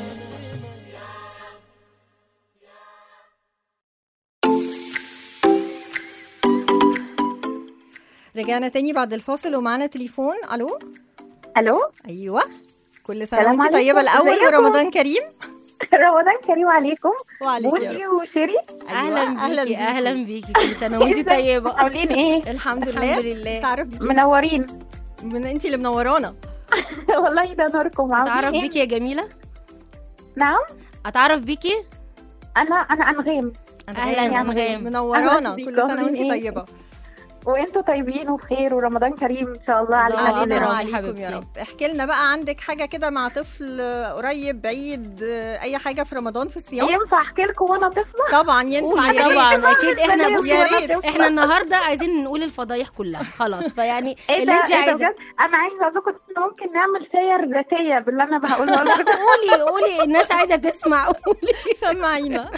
S2: رجعنا تاني بعد الفاصل ومعانا تليفون الو
S9: الو
S2: ايوه كل سنه
S9: سلام
S2: وانت
S9: عليكم.
S2: طيبه الاول
S9: ازيكم؟
S2: ورمضان كريم
S9: رمضان كريم عليكم
S2: وعليك يا
S9: بودي
S2: رب.
S9: وشيري
S3: اهلا
S2: أيوة،
S3: بيكي
S2: بيكي.
S3: اهلا بيكي كل سنه وانت
S9: ازيك؟
S3: طيبه
S9: عاملين ايه
S2: الحمد
S3: الحمد
S2: لله
S3: لله
S2: تعرف بيكي
S9: منورين
S2: من انت اللي منورانا
S9: والله ده نوركم
S3: اتعرف
S9: عاملين ايه
S3: بيكي يا جميله
S9: نعم
S3: اتعرف بيكي
S9: انا انا انغام
S3: أهلاً،
S2: أنغام.
S3: أنغام.
S2: منورانا
S9: أهلاً
S2: كل
S9: بيكم.
S2: سنه وانت
S9: عاملين إيه؟
S2: طيبه
S9: وانتوا طيبين وبخير ورمضان كريم ان شاء الله
S3: الله
S9: علينا
S2: علينا
S3: يا
S9: كلنا.
S3: رب.
S2: وعليكم يا
S3: حبيبتي.
S2: رب احكي لنا بقى عندك حاجه كده مع طفل قريب بعيد اي حاجه في رمضان في الصيام
S9: ينفع احكي لكم وانا طفله
S2: طبعا ينفع
S3: قولي
S2: يا ريت.
S3: طبعا اكيد احنا
S9: يا
S3: بصي
S2: ريت.
S3: احنا النهارده عايزين نقول الفضايح كلها خلاص فيعني
S9: ايه
S3: اللي
S9: ده
S3: انت
S9: ايه ده
S3: عايزه
S9: بجد انا عايزه اقول لكم إن ممكن نعمل سير ذاتيه باللي انا بقوله لكم
S3: قولي قولي الناس عايزه تسمع قولي
S2: سمعينا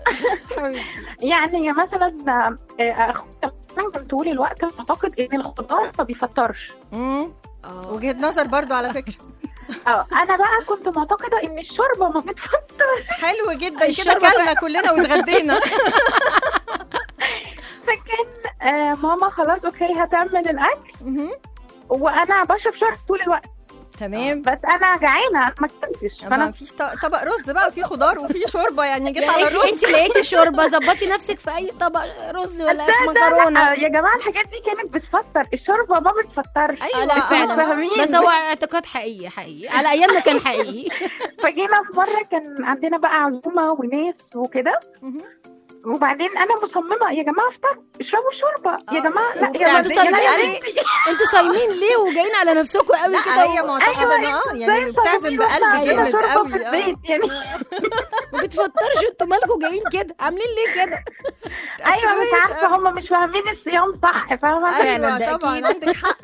S9: يعني مثلا آه، اخويا كان طول الوقت معتقد ان الخضار ما بيفطرش
S2: مم.
S3: اه
S2: وجهه نظر برضو على فكره
S9: اه انا بقى كنت معتقده ان الشوربه ما بتفطرش
S2: حلو جدا كده
S3: الشوربة
S2: كلنا كلنا واتغدينا
S9: فكان آه ماما خلاص اوكي هتعمل الاكل
S2: مهم.
S9: وانا بشرب شوربه طول الوقت
S2: تمام
S9: بس انا جعانه أنا ما اكلتش
S2: ما
S9: فانا
S2: فيش ط- طبق رز بقى وفيه خضار وفيه شوربه يعني جيت على
S3: يعني انت
S2: الرز
S3: انت لقيتي شوربه ظبطي نفسك في اي طبق رز ولا
S9: لا، لا،
S3: مكرونه
S9: يا جماعه الحاجات دي كانت بتفطر الشوربه ما بتفطرش
S3: آه،
S2: ايوه
S3: لا
S2: آه.
S3: فعلا
S9: فاهمين.
S3: بس هو اعتقاد حقيقي حقيقي على ايامنا كان حقيقي
S9: فجينا في مره كان عندنا بقى عزومه وناس وكده
S2: مهم.
S9: وبعدين انا مصممه يا جماعه افطروا اشربوا شوربه يا
S2: آه،
S9: جماعه لا يا
S2: وبتعزمي
S9: جماعه
S2: بقلب.
S3: انتوا صايمين ليه وجايين على نفسكم قوي
S2: لا
S3: كده
S2: هي
S3: و-
S2: معتقده ان اه يعني بتعزم بقلب
S9: عندنا
S2: جامد
S9: شوربه
S2: قوي
S9: في
S2: آه.
S9: البيت يعني
S3: ما بتفطرش انتوا مالكم جايين كده عاملين ليه كده
S9: ايوه مش
S2: كويس
S9: عارفه هم مش فاهمين الصيام صح فاهمه
S3: فعلا ده
S2: ايوه طبعا
S3: أكيد.
S2: عندك حق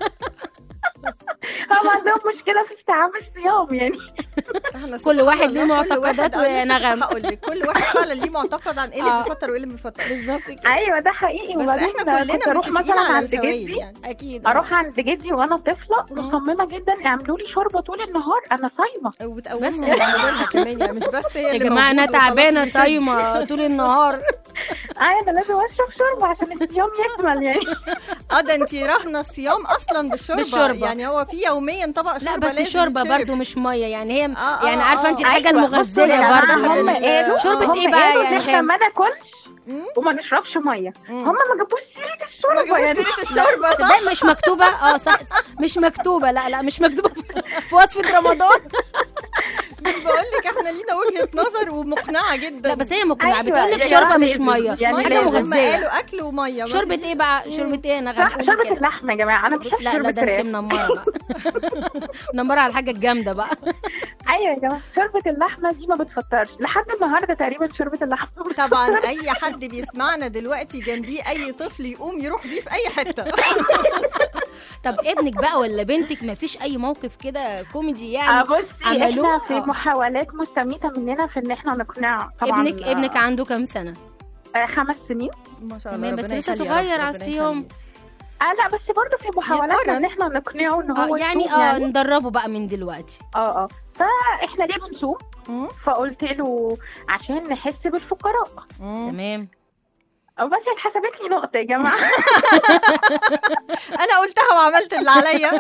S9: هم عندهم مشكله في استيعاب الصيام يعني
S2: احنا
S3: كل
S2: سبحان
S3: واحد
S2: الله،
S3: ليه
S2: كل
S3: معتقدات
S2: واحد- آه، لسه كنت
S3: ونغم.
S2: هقول لك كل واحد فعلا ليه معتقد عن ايه اللي
S3: آه.
S2: بيفطر وايه اللي ما بيفطرش
S3: بالظبط كده
S9: ايوه ده حقيقي
S2: بس
S9: وبعدين
S2: احنا كلنا
S9: كنت اروح
S2: متفقين
S9: مثلا
S2: على
S9: عند
S2: الفوائد
S9: جدي
S2: يعني
S3: اكيد
S9: اروح عند جدي وانا طفله مصممه جدا اعملوا لي شوربه طول النهار انا صايمه
S2: وبتقومهم يعملوا لها كمان يعني مش بس هي
S3: يا
S2: اللي
S3: جماعه انا
S2: موجود وخلاص
S3: تعبانه
S2: بيسد.
S3: صايمه طول النهار
S9: ايوه انا لازم اشرب شوربه عشان الصيام يكمل يعني
S2: اه ده انت راهنه الصيام اصلا بالشوربه
S3: بالشوربة.
S2: يعني هو في يوميا طبق شوربه
S3: لا بس
S2: لازم
S3: الشوربه
S2: يتشرب.
S3: برضو مش ميه يعني هي
S2: آه،
S3: يعني
S2: آه،
S3: عارفه انت
S2: آه.
S3: الحاجه
S9: أيوة، بصوا يا
S3: المغذيه
S9: جماعة،
S3: برضو
S9: هم قالوا
S3: شوربة
S9: هم
S3: إيه بقى
S9: قالوا
S3: يا
S9: ان احنا
S3: أنغام؟
S9: ما ناكلش
S2: مم.
S9: وما نشربش ميه
S2: مم.
S9: هم ما جابوش سيره
S2: ما
S9: الشوربه
S2: جابوش
S9: يعني
S2: سيره الشوربه صح
S3: ده مش مكتوبه اه صح مش مكتوبه لا لا مش مكتوبه في- في وصفه رمضان
S2: مش بقول لك احنا لينا وجهه نظر ومقنعه جدا
S3: لا بس هي مقنعه
S9: أيوة،
S3: بتقول لك
S9: يا
S3: شوربه
S9: جماعة
S3: مش
S9: لازم.
S3: ميه
S9: يعني
S3: حاجه
S9: لازم.
S2: هم
S3: مغذيه
S2: قالوا اكل وميه ما
S3: شوربه
S2: فيش-
S3: ايه بقى شوربه ايه انا
S9: صح شوربه اللحمه يا جماعه انا مش
S3: بس لا لا
S9: شوربه
S3: ده انت
S9: فراخ
S3: منمره بقى منمره على الحاجه الجامده بقى
S9: ايوه يا جماعه شوربه اللحمه دي ما بتفطرش لحد النهارده تقريبا شوربه اللحمه ما
S2: طبعا
S9: بتفطرش.
S2: اي حد بيسمعنا دلوقتي جنبيه اي طفل يقوم يروح بيه في اي حته
S3: طب ابنك بقى ولا بنتك ما فيش اي موقف كده كوميدي
S9: آه
S3: يعني
S9: بصي
S3: عملوه؟
S9: احنا في
S3: آه.
S9: محاولات مستميته مننا في ان احنا نقنعه طبعا
S3: ابنك ابنك عنده كام سنه
S9: آه خمس سنين
S2: ما شاء الله
S3: تمام، بس
S2: ربنا
S3: لسه
S2: يخلي يا
S3: صغير
S2: رب،
S3: على
S2: ربنا
S3: الصيام.
S2: يخلي.
S9: اه لا بس برضه في محاولات
S2: يتمرن.
S9: ان احنا نقنعه ان
S3: اه
S9: هو
S3: يعني
S9: يصوم
S3: اه
S9: يعني
S3: ندربه بقى من دلوقتي
S9: اه اه فاحنا ليه بنصوم
S2: مم.
S9: فقلت له عشان نحس بالفقراء
S2: مم.
S3: تمام
S9: أو بس اتحسبت لي نقطة يا جماعة
S2: انا قلتها وعملت اللي عليا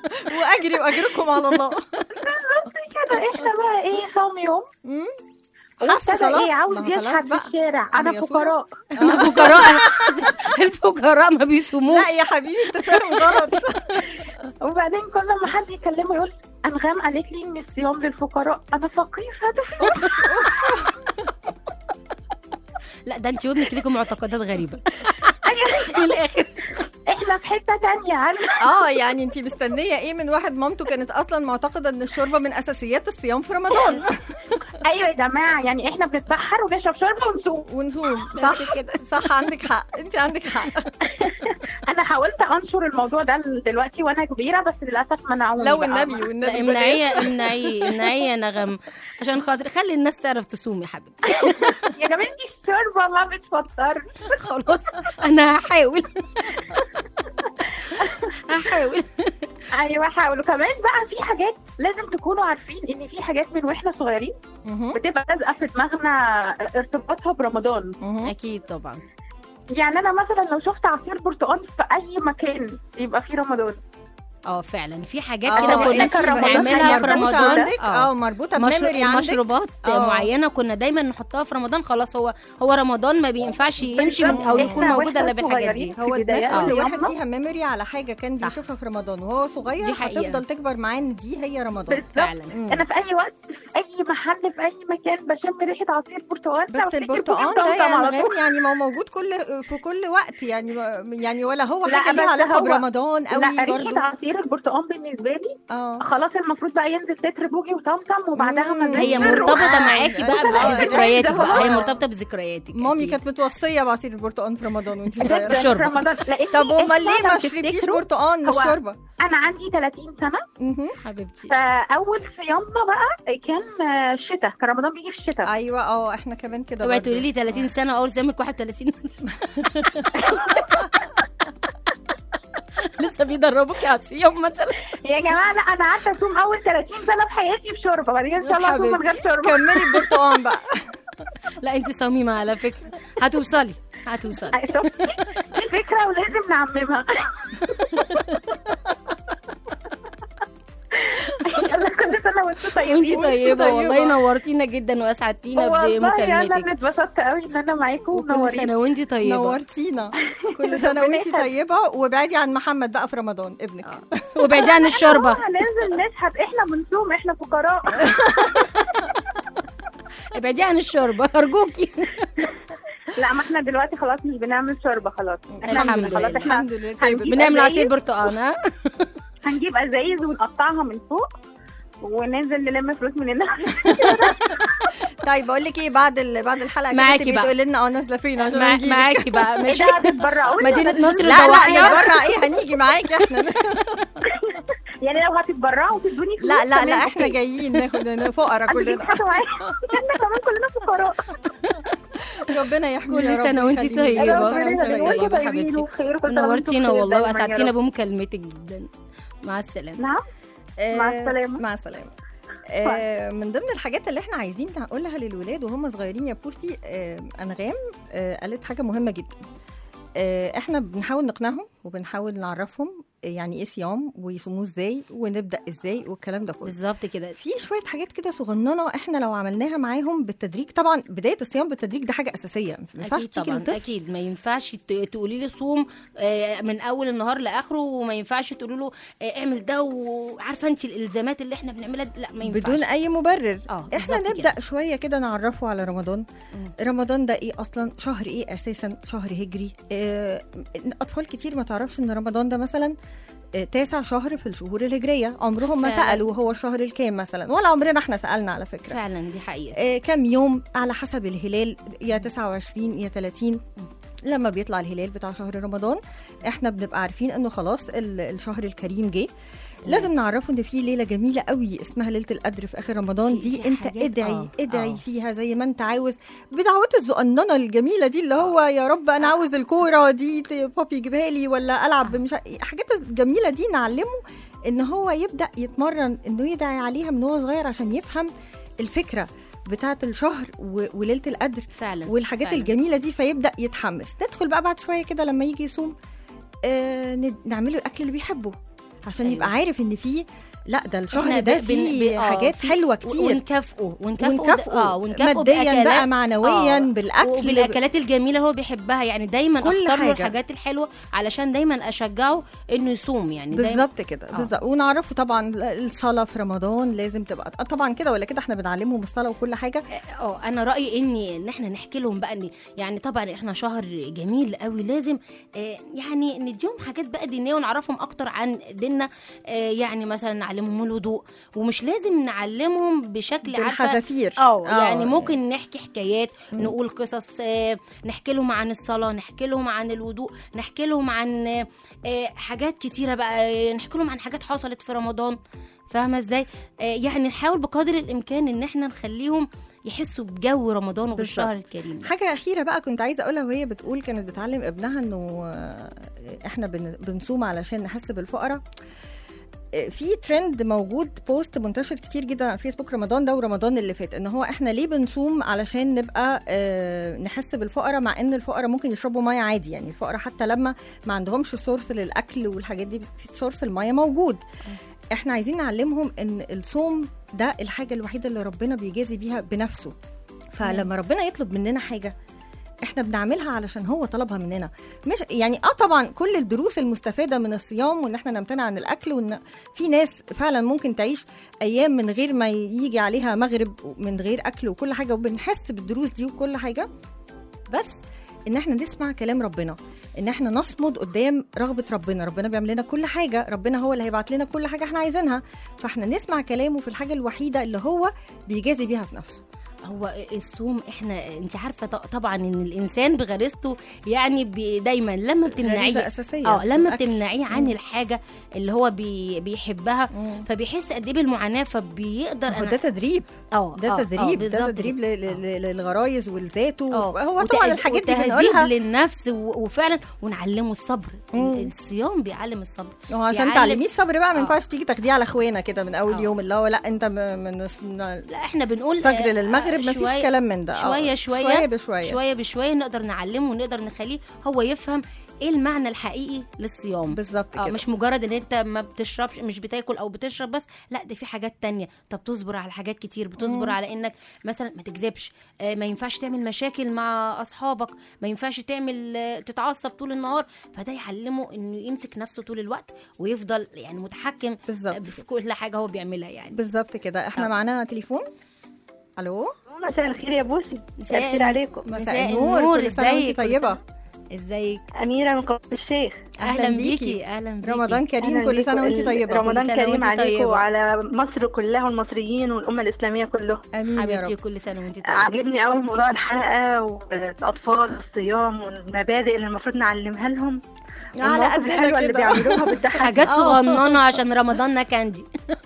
S2: واجري واجركم على الله
S9: كده احنا بقى ايه صوم يوم
S2: مم. حس
S9: وابتدى
S2: خلاص
S9: ايه
S2: ما
S9: عاوز
S2: هو خلاص
S9: يشحت
S2: بقى.
S9: في الشارع
S2: هي
S9: انا
S2: صورة.
S9: فقراء
S3: انا فقراء الفقراء ما بيصوموش
S2: لا يا حبيبي انت فاهم غلط
S9: وبعدين كل ما حد يكلمه يقول انغام قالت لي ان الصيام للفقراء انا فقير هاتوا فلوس
S3: لا ده انت وابنك ليكم معتقدات غريبه
S9: أيوة.
S3: من الاخر
S9: احنا في حته تانية عارفه
S2: اه يعني انت مستنيه ايه من واحد مامته كانت اصلا معتقده ان الشوربه من اساسيات الصيام في رمضان
S9: ايوه يا جماعه يعني احنا بنتسحر ونشرب شوربه ونصوم
S2: ونصوم صح كده صح عندك حق انت عندك حق
S9: انا حاولت انشر الموضوع ده دلوقتي وانا كبيره بس للاسف منعوني
S2: لو
S9: بقى.
S2: النبي
S3: لا
S2: والنبي
S3: امنعيه امنعيه امنعيه يا نغم عشان خاطر خلي الناس تعرف تصوم يا حبيبتي
S9: يا جماعه دي الشوربه ما بتفطر
S3: خلاص انا هحاول هحاول
S9: ايوه حاولوا كمان بقى في حاجات لازم تكونوا عارفين ان في حاجات من واحنا صغيرين
S2: مهم.
S9: بتبقى لازقه في دماغنا ارتباطها برمضان
S2: مهم.
S3: اكيد طبعا
S9: يعني انا مثلا لو شفت عصير برتقال في اي مكان يبقى فيه رمضان
S3: اه فعلا في حاجات
S2: آه،
S3: كده كنا
S2: انت رمضان
S3: بنعملها في
S2: مربوطة
S3: رمضان
S2: عندك اه مربوطه
S3: مشر-
S2: بميموري عندك
S3: مشروبات
S2: آه.
S3: معينه كنا دايما نحطها في رمضان خلاص هو هو رمضان ما بينفعش يمشي من
S9: بالظبط.
S3: او
S9: إحنا
S3: يكون موجود الا
S9: وإحنا
S3: بالحاجات
S9: صغيرين
S3: دي
S2: هو
S9: في
S2: دماغ
S9: بدايات
S2: كل واحد
S9: صيامنا.
S2: فيها ميموري على حاجه كان
S3: صح.
S2: بيشوفها في رمضان وهو صغير
S3: دي حقيقة.
S2: هتفضل تكبر معاه ان دي هي رمضان
S9: بالظبط
S3: فعلا
S2: مم.
S9: انا في اي وقت في اي محل في اي مكان بشم ريحه عصير برتقال
S2: بس
S9: أفتكر
S2: البرتقال
S9: بوكي
S2: ده
S9: طمطم
S2: يا
S9: على
S2: نغام
S9: طول.
S2: يعني ما هو موجود كل في كل وقت يعني يعني ولا هو
S9: لا،
S2: حاجه ليها
S9: بس
S2: علاقه
S9: هو-
S2: برمضان قوي
S9: لا ريحه
S2: برضو
S9: عصير البرتقال بالنسبه لي
S2: اه
S9: خلاص المفروض بقى ينزل تتر بوجي وطمطم وبعدها
S2: مم.
S9: مزيد
S3: هي
S9: سر
S3: مرتبطه
S2: آه.
S3: معاكي بقى
S2: آه.
S3: بذكرياتك
S9: ده
S3: بقى هي
S2: هو-
S3: مرتبطه بذكرياتك
S2: مامي
S3: أكيد.
S2: كانت متوصيه بعصير البرتقال في رمضان وانت
S9: جدا
S2: صغيره
S9: في
S3: شوربة.
S9: رمضان لان
S2: طب امال ليه
S9: إحنا
S2: ما
S9: لو
S2: شربتيش
S9: تفتكروا،
S2: برتقال مش
S9: هو-
S2: شوربه
S9: انا عندي 30 سنه
S2: مهم.
S3: حبيبتي
S9: فاول صيامنا بقى كان آه، الشتاء كان رمضان بيجي في الشتاء
S2: ايوه اه احنا كمان كده
S3: اوعي
S2: برضو.
S3: تقولي لي 30 سنه اول سامك 31 لسه بيدربوكي على الصيام مثلا
S9: يا جماعه لا انا قعدت اصوم اول 30 سنه في حياتي بشوربه بعد كده ان شاء الله اصوم من غير شوربه
S2: كملي البرتقال بقى
S3: لا انت صميمه على فكره هتوصلي هتوصلي
S9: شفتي دي فكره ولازم نعممها يلا كل سنه وانتم طيبين
S3: وانت طيبه
S2: طيبة.
S3: والله نورتينا جدا واسعدتينا
S9: والله انا
S3: بمكالمتك
S9: اللي اتبسطت قوي ان انا معاكم
S3: وكل
S9: ومنورين
S3: سنه وانت طيبه
S2: نورتينا كل سنه
S9: ربنا
S2: وانت
S9: يخليك.
S2: طيبه وابعدي عن محمد بقى في رمضان ابنك
S3: وابعدي عن الشوربه
S9: لازم نشحت احنا بنصوم احنا فقراء
S3: ابعدي عن الشوربه ارجوكي
S9: لا ما احنا دلوقتي خلاص مش بنعمل شوربه خلاص احنا
S3: الحمد
S9: خلاص
S3: لله.
S9: احنا
S2: الحمد لله طيب
S9: هنجيب
S3: بنعمل عصير
S9: أزايز.
S3: برتقال ها
S9: هنجيب ازايز ونقطعها من فوق وننزل نلم فلوس من الناس
S2: طيب بقول لك ايه بعد ال... بعد الحلقه كده
S3: معاكي
S2: تبقي
S3: بقى.
S2: تقولي لنا اه نازله فين عشان
S3: مع-
S2: نجيلك.
S3: معاكي بقى
S9: ايه
S3: ماشي
S9: ده هتتبرعوا لي
S3: مدينه
S9: ولا
S3: نصر
S2: لا لا
S3: الضواحيه
S2: نتبرع ايه هنيجي معاكي احنا
S9: يعني لو هتتبرعوا تدوني فلوس
S2: لا لا لا
S9: تمام،
S2: احنا
S9: أوكي.
S2: جايين ناخد فقراء
S9: أنا
S2: كلنا
S9: مش حاجة معايا. احنا كمان كلنا فقراء
S2: ربنا يحمينا
S3: كل
S2: يا رب
S3: سنة وانتي
S2: ويخلينا.
S3: طيبة.
S2: ربنا
S3: وانتي
S2: يخلينا.
S3: طيبة
S9: وانتوا
S3: حبيبتي.
S9: طيبين وبخير وكل سنة وانتم
S3: نورتينا
S9: بخير
S3: والله
S9: دايماً يا
S3: واسعدتينا
S9: رب.
S3: بمكالمتك جدا مع السلامه
S9: نعم
S2: آه،
S9: مع السلامة.
S2: مع السلامه آه، من ضمن الحاجات اللي احنا عايزين نقولها للولاد وهم صغيرين يا بوسي آه، انغام آه، قالت حاجه مهمه جدا آه، احنا بنحاول نقنعهم وبنحاول نعرفهم يعني ايه صيام ويصوموه ازاي ونبدا ازاي والكلام ده كله
S3: بالظبط كده
S2: في شويه حاجات كده صغننه احنا لو عملناها معاهم بالتدريج طبعا بدايه الصيام بالتدريج ده حاجه اساسيه ما ينفعش
S3: اكيد
S2: تيجي
S3: طبعا
S2: لطفل
S3: اكيد ما ينفعش ت- تقولي لي صوم آه، من اول النهار لاخره وما ينفعش تقولي له آه، اعمل ده وعارفه انت الالزامات اللي احنا بنعملها دي- لا ما ينفعش
S2: بدون اي مبرر
S3: اه
S2: احنا
S3: بالظبط
S2: نبدا
S3: كده.
S2: شويه كده نعرفه على رمضان
S3: مم.
S2: رمضان ده ايه اصلا شهر ايه اساسا شهر هجري آه، اطفال كتير ما تعرفش ان رمضان ده مثلا آه، تاسع شهر في الشهور الهجريه عمرهم ما
S3: فعلا.
S2: سالوا هو الشهر الكام مثلا ولا عمرنا احنا سالنا على فكره
S3: فعلا دي حقيقه
S2: آه، كام يوم على حسب الهلال يا 29 يا 30 لما بيطلع الهلال بتاع شهر رمضان احنا بنبقى عارفين انه خلاص ال- الشهر الكريم جه لازم نعرفه ان في ليله جميله قوي اسمها ليله القدر في اخر رمضان
S3: في-
S2: دي
S3: في
S2: انت
S3: حاجات-
S2: ادعي
S3: آه،
S2: ادعي
S3: آه.
S2: فيها زي ما انت عاوز بدعوات الزقننه الجميله دي اللي هو يا رب انا عاوز الكوره دي ت- بابي يجيبها لي ولا العب مش ع- الحاجات الجميله دي نعلمه ان هو يبدا يتمرن انه يدعي عليها من هو صغير عشان يفهم الفكره بتاعه الشهر و- وليله القدر
S3: فعلا
S2: والحاجات
S3: فعلا.
S2: الجميله دي فيبدا يتحمس ندخل بقى بعد شويه كده لما يجي يصوم آه ند- نعمله الاكل اللي بيحبه عشان
S3: أيوة.
S2: يبقى عارف ان في لا ده الشهر
S3: إحنا
S2: ده
S3: ب- بن-
S2: فيه
S3: ب- آه،
S2: حاجات
S3: في-
S2: حلوه
S3: و-
S2: كتير
S3: ونكافئه ونكافئه
S2: ونكافئه
S3: اه ونكافئه
S2: ماديا
S3: بأكلات-
S2: بقى معنويا
S3: آه،
S2: بالاكل
S3: وبالاكلات الجميله اللي هو بيحبها يعني دايما
S2: كل
S3: اختار له
S2: حاجة.
S3: الحاجات الحلوه علشان دايما اشجعه انه يصوم يعني دايما
S2: بالظبط كده
S3: آه.
S2: بالظبط ونعرفه طبعا الصلاه في رمضان لازم تبقى آه طبعا كده ولا كده احنا بنعلمهم الصلاه وكل حاجه
S3: اه انا رايي اني ان احنا نحكي لهم بقى ان يعني طبعا احنا شهر جميل قوي لازم آه يعني نديهم حاجات بقى دينيه ونعرفهم اكتر عن ديننا آه يعني مثلا نعلمهم الوضوء ومش لازم نعلمهم بشكل عارفه
S2: بالحذافير
S3: اه
S2: آه.
S3: يعني ممكن نحكي حكايات نقول قصص آه، نحكي لهم عن الصلاه نحكي لهم عن الوضوء نحكي لهم عن آه، آه، حاجات كتيره بقى آه، نحكي لهم عن حاجات حصلت في رمضان فاهمه ازاي آه، يعني نحاول بقدر الامكان ان احنا نخليهم يحسوا بجو رمضان وبالشهر الكريم
S2: حاجة أخيرة بقى كنت عايزة أقولها وهي بتقول كانت بتعلم ابنها إنه آه، إحنا بن- بنصوم علشان نحس بالفقراء آه، في ترند موجود بوست منتشر كتير جدا على الفيسبوك رمضان ده ورمضان اللي فات ان هو احنا ليه بنصوم علشان نبقى آه، نحس بالفقراء مع ان الفقراء ممكن يشربوا ميه عادي يعني الفقراء حتى لما ما عندهمش سورس للاكل والحاجات دي في سورس الميه موجود احنا عايزين نعلمهم ان الصوم ده الحاجه الوحيده اللي ربنا بيجازي بيها بنفسه فلما ربنا يطلب مننا حاجه احنا بنعملها علشان هو طلبها مننا مش يعني اه طبعا كل الدروس المستفاده من الصيام وان احنا نمتنع عن الاكل وان في ناس فعلا ممكن تعيش ايام من غير ما يجي عليها مغرب من غير اكل وكل حاجه وبنحس بالدروس دي وكل حاجه بس ان احنا نسمع كلام ربنا ان احنا نصمد قدام رغبه ربنا ربنا بيعمل لنا كل حاجه ربنا هو اللي هيبعت لنا كل حاجه احنا عايزينها فاحنا نسمع كلامه في الحاجه الوحيده اللي هو بيجازي بيها في نفسه
S3: هو الصوم احنا انت عارفه ط- طبعا ان الانسان بغريزته يعني بي دايما لما
S2: غريزة
S3: بتمنعيه
S2: اساسيه
S3: اه لما
S2: الأكل.
S3: بتمنعيه عن
S2: مم.
S3: الحاجه اللي هو بي بيحبها
S2: مم.
S3: فبيحس قد ايه بالمعاناه فبيقدر
S2: ما هو ده تدريب
S3: اه
S2: ده
S3: آه، آه،
S2: تدريب ده
S3: بالظبط
S2: تدريب
S3: كده.
S2: ل- ل- ل- للغرايز ولذاته
S3: اه
S2: هو طبعا
S3: وتهذ-
S2: الحاجات دي
S3: وتهذيب
S2: بنقولها
S3: للنفس و- وفعلا ونعلمه الصبر
S2: مم.
S3: الصيام بيعلم الصبر
S2: هو عشان
S3: بيعلم-
S2: تعلميه الصبر بقى ما
S3: آه.
S2: ينفعش تيجي تاخديه على اخوانا كده من اول
S3: آه.
S2: يوم اللي هو لا انت م- من من
S3: لا احنا بنقول
S2: فجر
S3: آه،
S2: للمغرب
S3: آه،
S2: ما فيش
S3: شوية-
S2: كلام من ده آه.
S3: شويه شويه
S2: شويه بشويه
S3: شويه بشويه نقدر نعلمه ونقدر نخليه هو يفهم ايه المعنى الحقيقي للصيام
S2: بالظبط
S3: اه
S2: كده
S3: مش مجرد ان انت ما بتشربش مش بتاكل او بتشرب بس لا ده في حاجات تانية طب تصبر على حاجات كتير بتصبر على انك مثلا ما تكذبش آه ما ينفعش تعمل مشاكل مع اصحابك ما ينفعش تعمل آه تتعصب طول النهار فده يعلمه انه يمسك نفسه طول الوقت ويفضل يعني متحكم
S2: بالظبط
S3: في كل حاجه هو بيعملها يعني
S2: بالظبط كده احنا
S3: آه.
S2: معانا تليفون الو
S10: مساء الخير يا بوسي مساء
S3: مساء
S10: الخير عليكم
S2: مساء النور كل سنه
S3: ازيك؟
S2: وانت
S3: كل
S2: طيبه
S3: ازيك
S10: أميرة من قبر الشيخ
S3: اهلا بيكي اهلا بيكي
S2: رمضان كريم
S10: أهلاً
S2: كل سنه
S10: بيكم.
S2: وانت
S10: ال-
S2: طيبه
S10: رمضان
S3: سنة
S10: كريم
S3: وانت
S10: عليكم
S3: طيبة.
S10: وعلى مصر كلها والمصريين والأمة الإسلامية كلها
S2: امين يا
S3: حبيبتي
S2: رب
S3: كل سنه وانت طيبه
S10: عجبني قوي موضوع الحلقة والأطفال والصيام والمبادئ اللي المفروض نعلمها لهم
S2: على
S10: والمواقف
S2: قدنا
S10: الحلوة اللي
S2: كده.
S10: بيعملوها بتضحك
S3: حاجات
S2: آه.
S3: صغننه عشان رمضاننا كاندي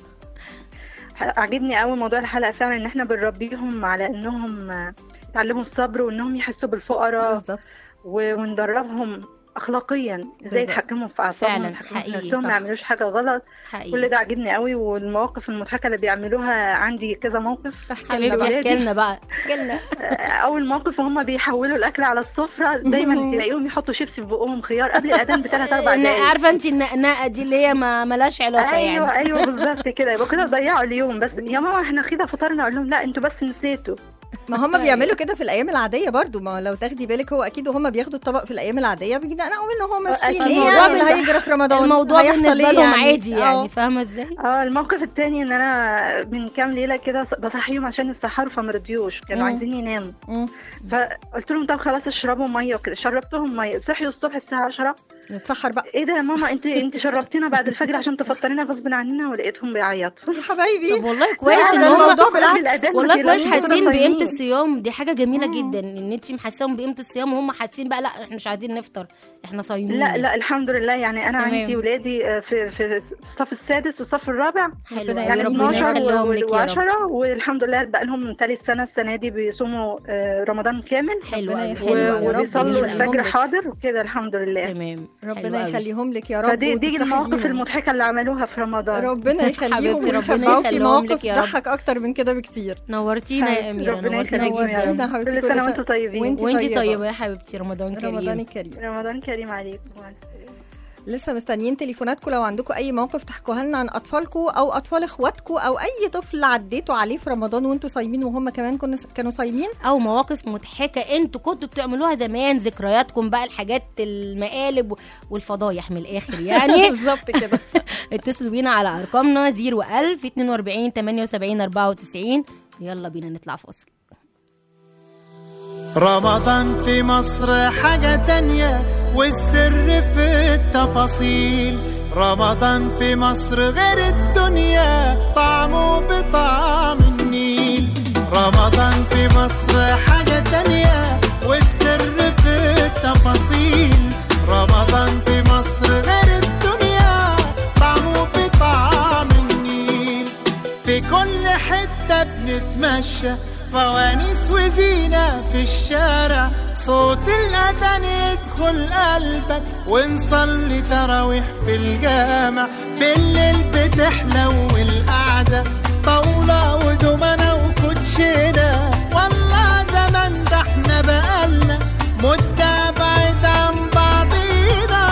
S10: عجبني قوي موضوع الحلقة فعلا إن إحنا بنربيهم على إنهم يتعلموا الصبر وإنهم يحسوا بالفقراء
S2: بالظبط
S10: و- وندربهم اخلاقيا ازاي
S2: بالظبط.
S10: يتحكموا في اعصابهم
S3: فعلا،
S10: يتحكموا في
S3: حقيقي،
S10: نفسهم
S3: صح.
S10: ما يعملوش حاجه غلط
S3: حقيقي
S10: كل ده عجبني قوي والمواقف المضحكه اللي بيعملوها عندي كذا موقف
S2: احكي لنا
S3: حبيبتي
S2: بقى
S3: احكي لنا بقى احكي لنا
S10: اول موقف وهم بيحولوا الاكل على السفره دايما تلاقيهم يحطوا شيبسي في بقهم خيار قبل الاذان بثلاث اربع
S3: ن-
S10: دقايق
S3: عارفه انت النقنقه دي اللي هي ما ملاش علاقه
S10: ايوه
S3: يعني
S10: ايوه بالظبط كده يبقى كده ضيعوا اليوم بس يا ماما احنا كده فطرنا اقول لهم لا انتوا بس نسيتوا
S2: ما هم بيعملوا كده في الايام العاديه برضو ما لو تاخدي بالك هو اكيد وهم بياخدوا الطبق في الايام العاديه بينقوا منه هم ماشيين
S10: أكيد.
S2: ايه
S3: الموضوع
S2: يعني اللي
S3: بالن-
S2: هيجرى في رمضان
S3: الموضوع
S2: هيحصل
S3: بالنسبه
S2: إيه
S3: لهم
S2: يعني؟
S3: عادي
S2: آه.
S3: يعني فاهمه ازاي
S10: اه الموقف التاني ان انا من كام ليله كده بصحيهم عشان يسحروا فما رضيوش كانوا
S2: مم.
S10: عايزين يناموا
S2: مم.
S10: فقلت لهم طب خلاص اشربوا ميه وكده شربتهم ميه صحيوا الصبح الساعه 10
S2: نتسحر بقى
S10: ايه ده يا ماما انت انت شربتينا بعد الفجر عشان تفطرينا غصب عننا ولقيتهم بيعيطوا
S2: يا حبايبي
S3: طب والله كويس
S2: لا،
S3: ان
S2: ده
S3: هم
S2: الموضوع بالعكس.
S10: بالأذان ما
S3: والله كويس
S10: تقلقوش، كنا
S3: حاسين بقيمه
S10: صايمين.
S3: الصيام دي حاجه جميله جدا ان انت محساهم بقيمه الصيام وهم حاسين بقى لا احنا مش عايزين نفطر احنا صايمين
S10: لا لا الحمد لله يعني انا
S3: تمام.
S10: عندي ولادي آه، في في الصف السادس والصف الرابع
S3: حلو
S2: ربنا
S3: قوي
S10: يعني
S3: ربنا
S10: 12
S3: يخليهم لك يا رب
S10: و10 والحمد لله بقى لهم تالت سنه السنه دي بيصوموا آه، رمضان كامل
S3: حلو
S2: ربنا
S3: قوي
S2: يخليهم
S3: حلو
S2: يا
S3: قوي
S2: رب.
S10: وبيصلوا
S2: جميل
S10: الفجر
S2: قوي.
S10: حاضر وكده الحمد لله
S3: تمام
S2: ربنا
S3: حلو قوي.
S2: يخليهم لك يا رب
S10: فدي دي
S2: وتفرحي
S10: المواقف
S2: بيهم.
S10: المضحكه اللي عملوها في رمضان
S2: ربنا يخليهم
S3: حبيبتي، ربنا
S2: ويشبعوكي
S3: يخليهم لك
S2: مواقف
S3: يا رب.
S2: تضحك اكتر من كده بكتير
S3: نورتينا يا اميره
S10: ربنا
S3: نورتينا
S10: يخليكم يا
S3: جدا
S2: نورتينا
S10: رب
S2: حبيبتي،
S10: كل
S2: كل
S10: سنه
S2: سنة
S10: وانتم طيبين
S2: وانتي
S3: وانتي
S2: طيبة.
S3: طيبه يا حبيبتي رمضان كريم
S2: رمضان الكريم
S10: رمضان كريم عليكم مع السلامة.
S2: لسه مستنيين تليفوناتكم لو عندكم اي موقف تحكوها لنا عن اطفالكم او اطفال اخواتكم او اي طفل عديتوا عليه في رمضان وانتوا صايمين وهم كمان كنا كانوا صايمين
S3: او مواقف مضحكه انتوا كنتوا بتعملوها زمان ذكرياتكم بقى الحاجات المقالب والفضايح من الاخر يعني
S2: بالظبط كده
S3: اتصلوا بينا على ارقامنا 01000 42 78 94 يلا بينا نطلع فاصل
S11: رمضان في مصر حاجة تانية والسر في التفاصيل رمضان في مصر غير الدنيا طعمه بطعم النيل رمضان في مصر حاجة تانية والسر في التفاصيل رمضان في مصر غير الدنيا طعمه بطعم النيل في كل حتة بنتمشى فوانيس وزينة في الشارع صوت الأذان يدخل قلبك ونصلي تراويح في الجامع بالليل بتحلو القعدة طاولة ودومنة وكوتشينة والله زمان ده احنا بقالنا مدة بعيد عن بعضينا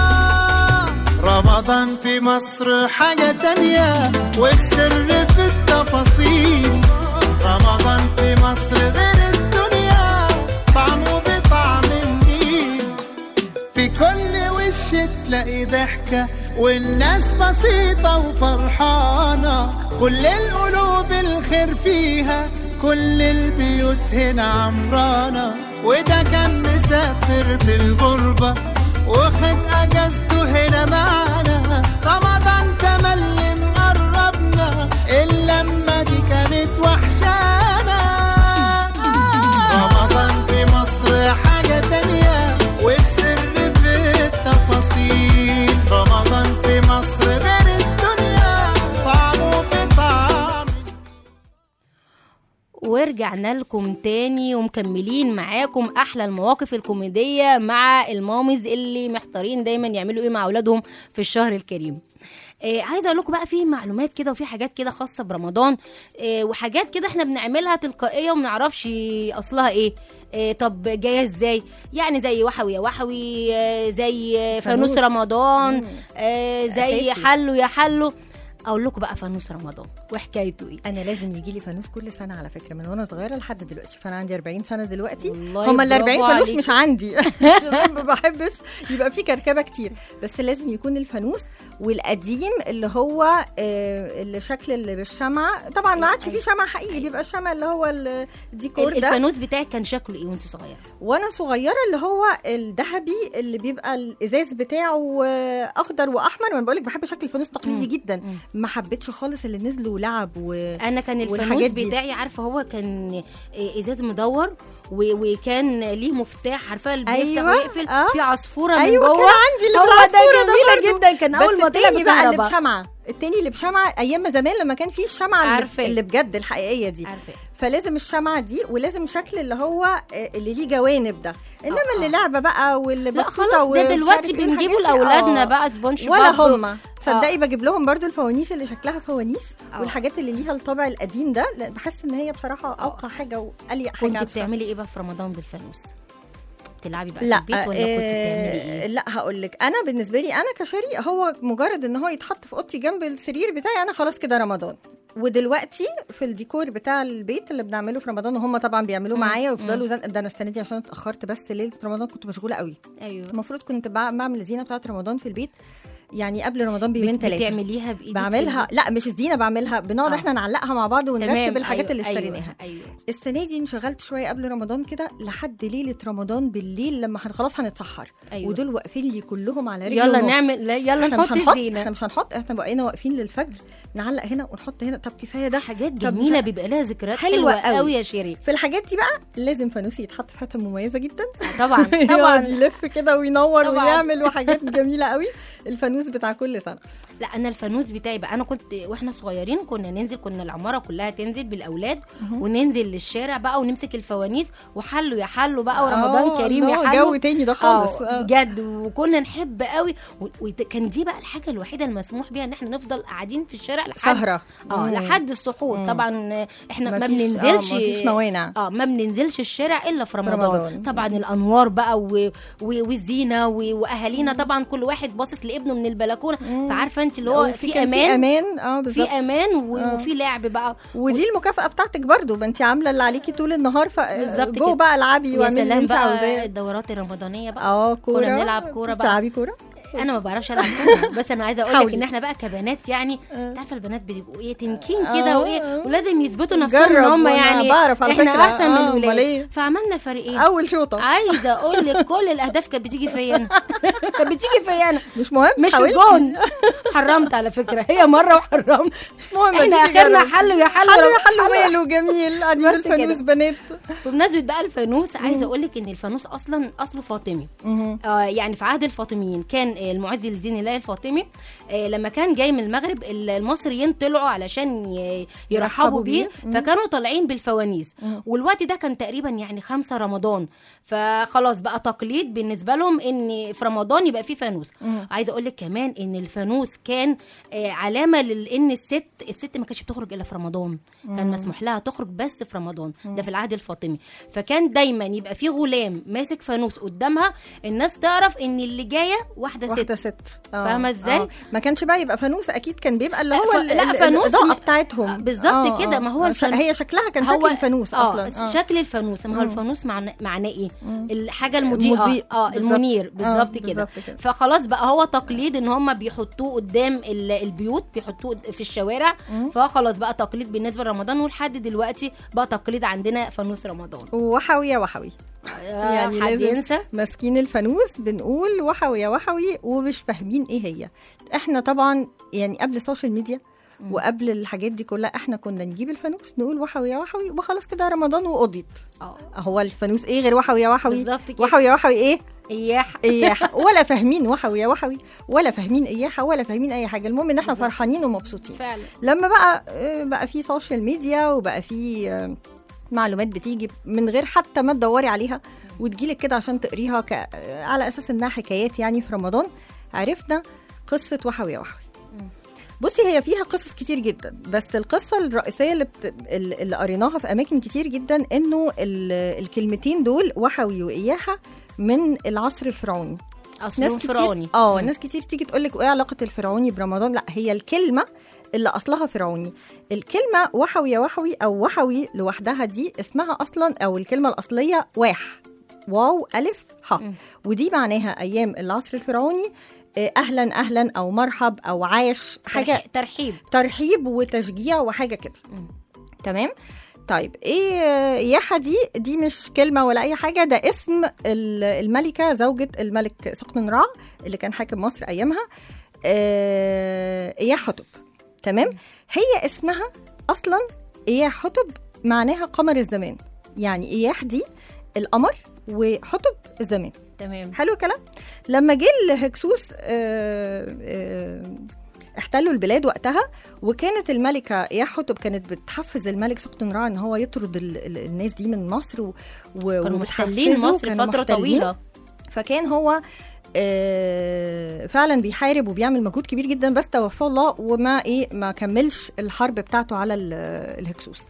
S11: رمضان في مصر حاجة تانية والسر في التفاصيل رمضان في مصر غير الدنيا طعمه بطعم النيل في كل وش تلاقي ضحكة والناس بسيطة وفرحانة كل القلوب الخير فيها كل البيوت هنا عمرانة وده كان مسافر في الغربة واخد اجازته هنا معانا رمضان تملي مقربنا اللمة دي كانت وحشانا رمضان في مصر حاجة تانية والسر في التفاصيل رمضان في مصر غير الدنيا طعمه بطعم
S3: ورجعنا لكم تاني ومكملين معاكم احلى المواقف الكوميديه مع المامز اللي محتارين دايما يعملوا ايه مع اولادهم في الشهر الكريم آه عايزه اقول لكم بقى في معلومات كده وفي حاجات كده خاصه برمضان آه وحاجات كده احنا بنعملها تلقائيه وما نعرفش اصلها ايه آه طب جايه ازاي يعني زي وحوي يا وحوي آه زي آه، فانوس
S2: فانوس.
S3: رمضان
S2: مم.
S3: آه زي
S2: أساسي.
S3: حلو يا حلو اقول لكم بقى فانوس رمضان وحكايته ايه
S2: انا لازم يجي لي فانوس كل سنه على فكره من وانا صغيره لحد دلوقتي فانا عندي 40 سنه دلوقتي
S3: والله
S2: هم ال 40
S3: برافو
S2: فانوس
S3: عليك.
S2: مش عندي عشان أنا ما بحبش يبقى في كركبه كتير بس لازم يكون الفانوس والقديم اللي هو آه، اللي شكل اللي بالشمعة طبعا ما عادش فيه شمع حقيقي بيبقى الشمع اللي هو ال- الديكور ده
S3: الفانوس بتاعك كان شكله ايه وانت صغيره
S2: وانا صغيره اللي هو الذهبي اللي بيبقى الازاز بتاعه آه، اخضر واحمر وانا بقول لك بحب شكل الفانوس التقليدي جدا ما حبيتش خالص اللي نزلوا ولعب و...
S3: انا كان الفانوس
S2: والحاجات دي.
S3: بتاعي عارفه هو كان إيه ازاز مدور و- وكان ليه مفتاح عارفه اللي بيفتح
S2: أيوة،
S3: ويقفل
S2: آه.
S3: في عصفوره
S2: ايوه
S3: من
S2: كان
S3: جوه
S2: عندي اللي
S3: هو
S2: بالعصفوره
S3: ده
S2: ده
S3: جميله
S2: برضو.
S3: جدا كان اول
S2: بس
S3: ما طلع
S2: التاني بقى اللي
S3: بكهرباء
S2: بشمعة التاني اللي بشمعة ايام ما زمان لما كان فيه الشمعة اللي,
S3: عارفاه.
S2: اللي بجد الحقيقيه دي
S3: عارفه
S2: فلازم الشمعة دي ولازم شكل اللي هو آه، اللي ليه جوانب ده انما
S3: آه.
S2: اللي لعبه بقى واللي
S3: لا
S2: بطوطة
S3: خلاص
S2: ومش
S3: ده
S2: عارف
S3: دلوقتي
S2: إيه
S3: بنجيبه
S2: الحاجات دي.
S3: لاولادنا
S2: آه.
S3: بقى سبونج
S2: ولا
S3: بوب
S2: هم تصدقي بجيب لهم برضو الفوانيس اللي شكلها فوانيس
S3: آه.
S2: والحاجات اللي ليها الطابع القديم ده لا، بحس ان هي بصراحه اوقع حاجه واليق حاجه
S3: كنت
S2: على الشعر.
S3: بتعملي ايه بقى في رمضان بالفانوس بتلعبي بقى
S2: لا
S3: في البيت ولا كنت بتعملي
S2: آه
S3: ايه
S2: لا هقول لك انا بالنسبه لي انا كشري هو مجرد ان هو يتحط في اوضتي جنب السرير بتاعي انا خلاص كده رمضان ودلوقتي في الديكور بتاع البيت اللي بنعمله في رمضان وهم طبعا بيعملوه
S3: مم،
S2: معايا ويفضلوا زن... ده انا السنه دي عشان اتاخرت بس ليله رمضان كنت مشغوله قوي
S3: ايوه
S2: المفروض كنت بع- بعمل الزينه بتاعت رمضان في البيت يعني قبل رمضان بيومين
S3: بت-
S2: ثلاثه
S3: بتعمليها بايدك
S2: بعملها لا مش الزينه بعملها بنقعد
S3: آه.
S2: احنا نعلقها مع بعض ونرتب
S3: تمام،
S2: الحاجات
S3: أيوة،
S2: اللي
S3: أيوة،
S2: اشتريناها
S3: ايوه
S2: السنه دي انشغلت شويه قبل رمضان كده لحد ليله رمضان بالليل لما هن خلاص هنتسحر
S3: أيوة.
S2: ودول واقفين لي كلهم على رجل
S3: يلا
S2: ونص.
S3: نعمل لا، يلا
S2: احنا مش
S3: نحط
S2: هنحط
S3: الزينه
S2: احنا مش هنحط احنا بقينا واقفين للفجر نعلق هنا ونحط هنا طب كفايه ده
S3: حاجات
S2: طب
S3: جميله
S2: مش-
S3: بيبقى لها ذكريات
S2: حلوة
S3: حلوه
S2: قوي.
S3: قوي يا شيرين
S2: في الحاجات دي بقى لازم فانوسي يتحط في حته مميزه جدا
S3: طبعا
S2: يقعد
S3: طبعا
S2: يلف كده وينور
S3: طبعاً.
S2: ويعمل وحاجات جميله قوي الفانوس الفانوس بتاع كل سنه
S3: لا انا الفانوس بتاعي بقى انا كنت واحنا صغيرين كنا ننزل كنا العماره كلها تنزل بالاولاد وننزل للشارع بقى ونمسك الفوانيس وحلوا يا حلوا بقى ورمضان
S2: آه،
S3: كريم يا
S2: الله،
S3: حلوا
S2: جو تاني ده خالص.
S3: آه،
S2: آه.
S3: بجد وكنا نحب قوي و- وكان دي بقى الحاجه الوحيده المسموح بيها ان احنا نفضل قاعدين في الشارع لحد
S2: سهرة.
S3: اه
S2: مم.
S3: لحد السحور
S2: مم.
S3: طبعا احنا ما
S2: مفيش- آه،
S3: بننزلش
S2: مفيش موانع.
S3: اه ما بننزلش الشارع الا في رمضان,
S2: رمضان.
S3: طبعا الانوار بقى و... و... والزينه و... واهالينا طبعا كل واحد باصص لابنه من البلكونه فعارفه انت اللي هو
S2: وفي
S3: في
S2: كان في
S3: امان
S2: امان اه
S3: في
S2: بالظبط
S3: امان و...
S2: آه.
S3: وفي لعب بقى
S2: ودي المكافأة بتاعتك برضو ما انت عاملة اللي عليكي طول النهار ف
S3: بالظبط
S2: جو
S3: كده.
S2: بقى العبي
S3: يا
S2: واعملي اللي
S3: سلام
S2: انت
S3: بقى
S2: عاوزاه
S3: الدورات الرمضانيه بقى
S2: اه كورة
S3: كنا بنلعب كوره بقى
S2: بتلعبي كورة
S3: انا ما بعرفش العب كوره بس انا عايزه اقول لك
S2: حاولي.
S3: ان احنا بقى كبنات يعني انت عارفه البنات بيبقوا ايه تنكين
S2: آه،
S3: كده وايه
S2: آه.
S3: ولازم يثبتوا نفسهم ان
S2: جرب
S3: هم
S2: وأنا
S3: يعني
S2: بعرف على
S3: احنا
S2: فكرة.
S3: احسن من
S2: آه، أمال
S3: الولاد
S2: إيه؟
S3: فعملنا فريقين
S2: اول شوطة
S3: عايزه اقول لك كل الاهداف كانت بتيجي فيا انا كانت بتيجي فيا انا
S2: مش مهم
S3: مش في
S2: حاولتي.
S3: الجون حرمت على فكره هي مره وحرمت
S2: مش مهم
S3: احنا
S2: مفيش
S3: اخرنا
S2: جرب.
S3: حلو يا حلو
S2: حلو
S3: يا
S2: يا حلو ماله جميل قاعدين
S3: بس
S2: الفانوس
S3: كده.
S2: بنات
S3: بمناسبه بقى الفانوس عايزه اقول لك ان الفانوس اصلا اصله فاطمي آه يعني في عهد الفاطميين كان آه، المعز لدين الله الفاطمي آه لما كان جاي من المغرب ال- المصريين طلعوا علشان ي- يرحبوا
S2: يرحبوا
S3: بيه
S2: بيه. مم.
S3: فكانوا طالعين بالفوانيس
S2: مم.
S3: والوقت ده كان تقريبا يعني خمسة رمضان فخلاص بقى تقليد بالنسبه لهم ان في رمضان يبقى فيه فانوس
S2: مم.
S3: عايزه اقول لك كمان ان الفانوس كان آه علامه لان الست الست ما كانتش بتخرج الا في رمضان كان
S2: مم.
S3: مسموح لها تخرج بس في رمضان ده في العهد الفاطمي فكان دايما يبقى في غلام ماسك فانوس قدامها الناس تعرف ان اللي جايه واحده,
S2: واحدة
S3: ست
S2: ست آه،
S3: فاهمة إزاي؟
S2: آه. ما كانش بقى يبقى فانوس اكيد كان بيبقى اللي
S3: لا،
S2: هو
S3: ف-
S2: ال-
S3: لا،
S2: ال-
S3: فانوس
S2: الاضاءه
S3: م-
S2: بتاعتهم
S3: بالظبط كده، ما هو
S2: ش-
S3: الفن-
S2: هي شكلها كان شكل الفانوس
S3: آه
S2: اصلا آه.
S3: شكل الفانوس ما هو
S2: مم.
S3: الفانوس معناه معناه ايه
S2: مم.
S3: الحاجه المضيئه
S2: المضيء.
S3: اه
S2: بالظبط.
S3: المنير
S2: آه،
S3: بالظبط كده.
S2: بالظبط كده.
S3: فخلاص بقى هو تقليد ان هم بيحطوه قدام ال- البيوت بيحطوه في الشوارع
S2: مم.
S3: فخلاص بقى تقليد بالنسبه لرمضان ولحد دلوقتي بقى تقليد عندنا فانوس رمضان
S2: وحوي يا وحوي
S3: يعني
S2: يعني
S3: حد
S2: لازم
S3: ينسى
S2: ماسكين الفانوس بنقول وحوي يا وحوي ومش فاهمين ايه هي احنا طبعا يعني قبل السوشيال ميديا وقبل الحاجات دي كلها احنا كنا نجيب الفانوس نقول وحوي يا وحوي وخلاص كده رمضان وقضيت
S3: اه
S2: هو الفانوس ايه غير وحوي يا وحوي
S3: بالظبط كده.
S2: وحوي يا وحوي ايه
S3: اياح
S2: اياح ولا فاهمين وحوي يا وحوي ولا فاهمين اياحه ولا فاهمين اي حاجه المهم ان احنا فرحانين ومبسوطين
S3: فعلا
S2: لما بقى آه، بقى في سوشيال ميديا وبقى في آه، معلومات بتيجي من غير حتى ما تدوري عليها وتجيلك كده عشان تقريها ك... آه، على اساس انها حكايات يعني في رمضان عرفنا قصه وحوي يا وحوي بصي هي فيها قصص كتير جدا بس القصه الرئيسيه اللي, بت... اللي قريناها في اماكن كتير جدا انه ال... الكلمتين دول وحوي واياحه من العصر الفرعوني
S3: اصله
S2: كتير
S3: فرعوني
S2: اه
S3: مم.
S2: ناس كتير تيجي تقول لك ايه علاقه الفرعوني برمضان لا هي الكلمه اللي اصلها فرعوني الكلمه وحوي يا وحوي او وحوي لوحدها دي اسمها اصلا او الكلمه الاصليه واح واو الف ح
S3: مم.
S2: ودي معناها ايام العصر الفرعوني آه، اهلا اهلا او مرحب او عاش حاجه
S3: ترح- ترحيب
S2: ترحيب وتشجيع وحاجه كده
S3: مم.
S2: تمام طيب ايه آه، ياحة دي دي مش كلمة ولا أي حاجة ده اسم ال- الملكة زوجة الملك سقن رع اللي كان حاكم مصر أيامها آه، إياه حتب تمام هي اسمها أصلا إياه حتب معناها قمر الزمان يعني إياح دي القمر وحتب الزمان
S3: تمام
S2: حلو الكلام لما جه الهكسوس آه، آه، احتلوا البلاد وقتها وكانت الملكه يا حتب كانت بتحفز الملك سقطن رع ان هو يطرد ال- ال- الناس دي من مصر و و-
S3: كانوا محتلين
S2: وبتحفزه،
S3: مصر
S2: كانوا
S3: فتره
S2: محتلين.
S3: طويله
S2: فكان هو آه، فعلا بيحارب وبيعمل مجهود كبير جدا بس توفاه الله وما ايه ما كملش الحرب بتاعته على ال- الهكسوس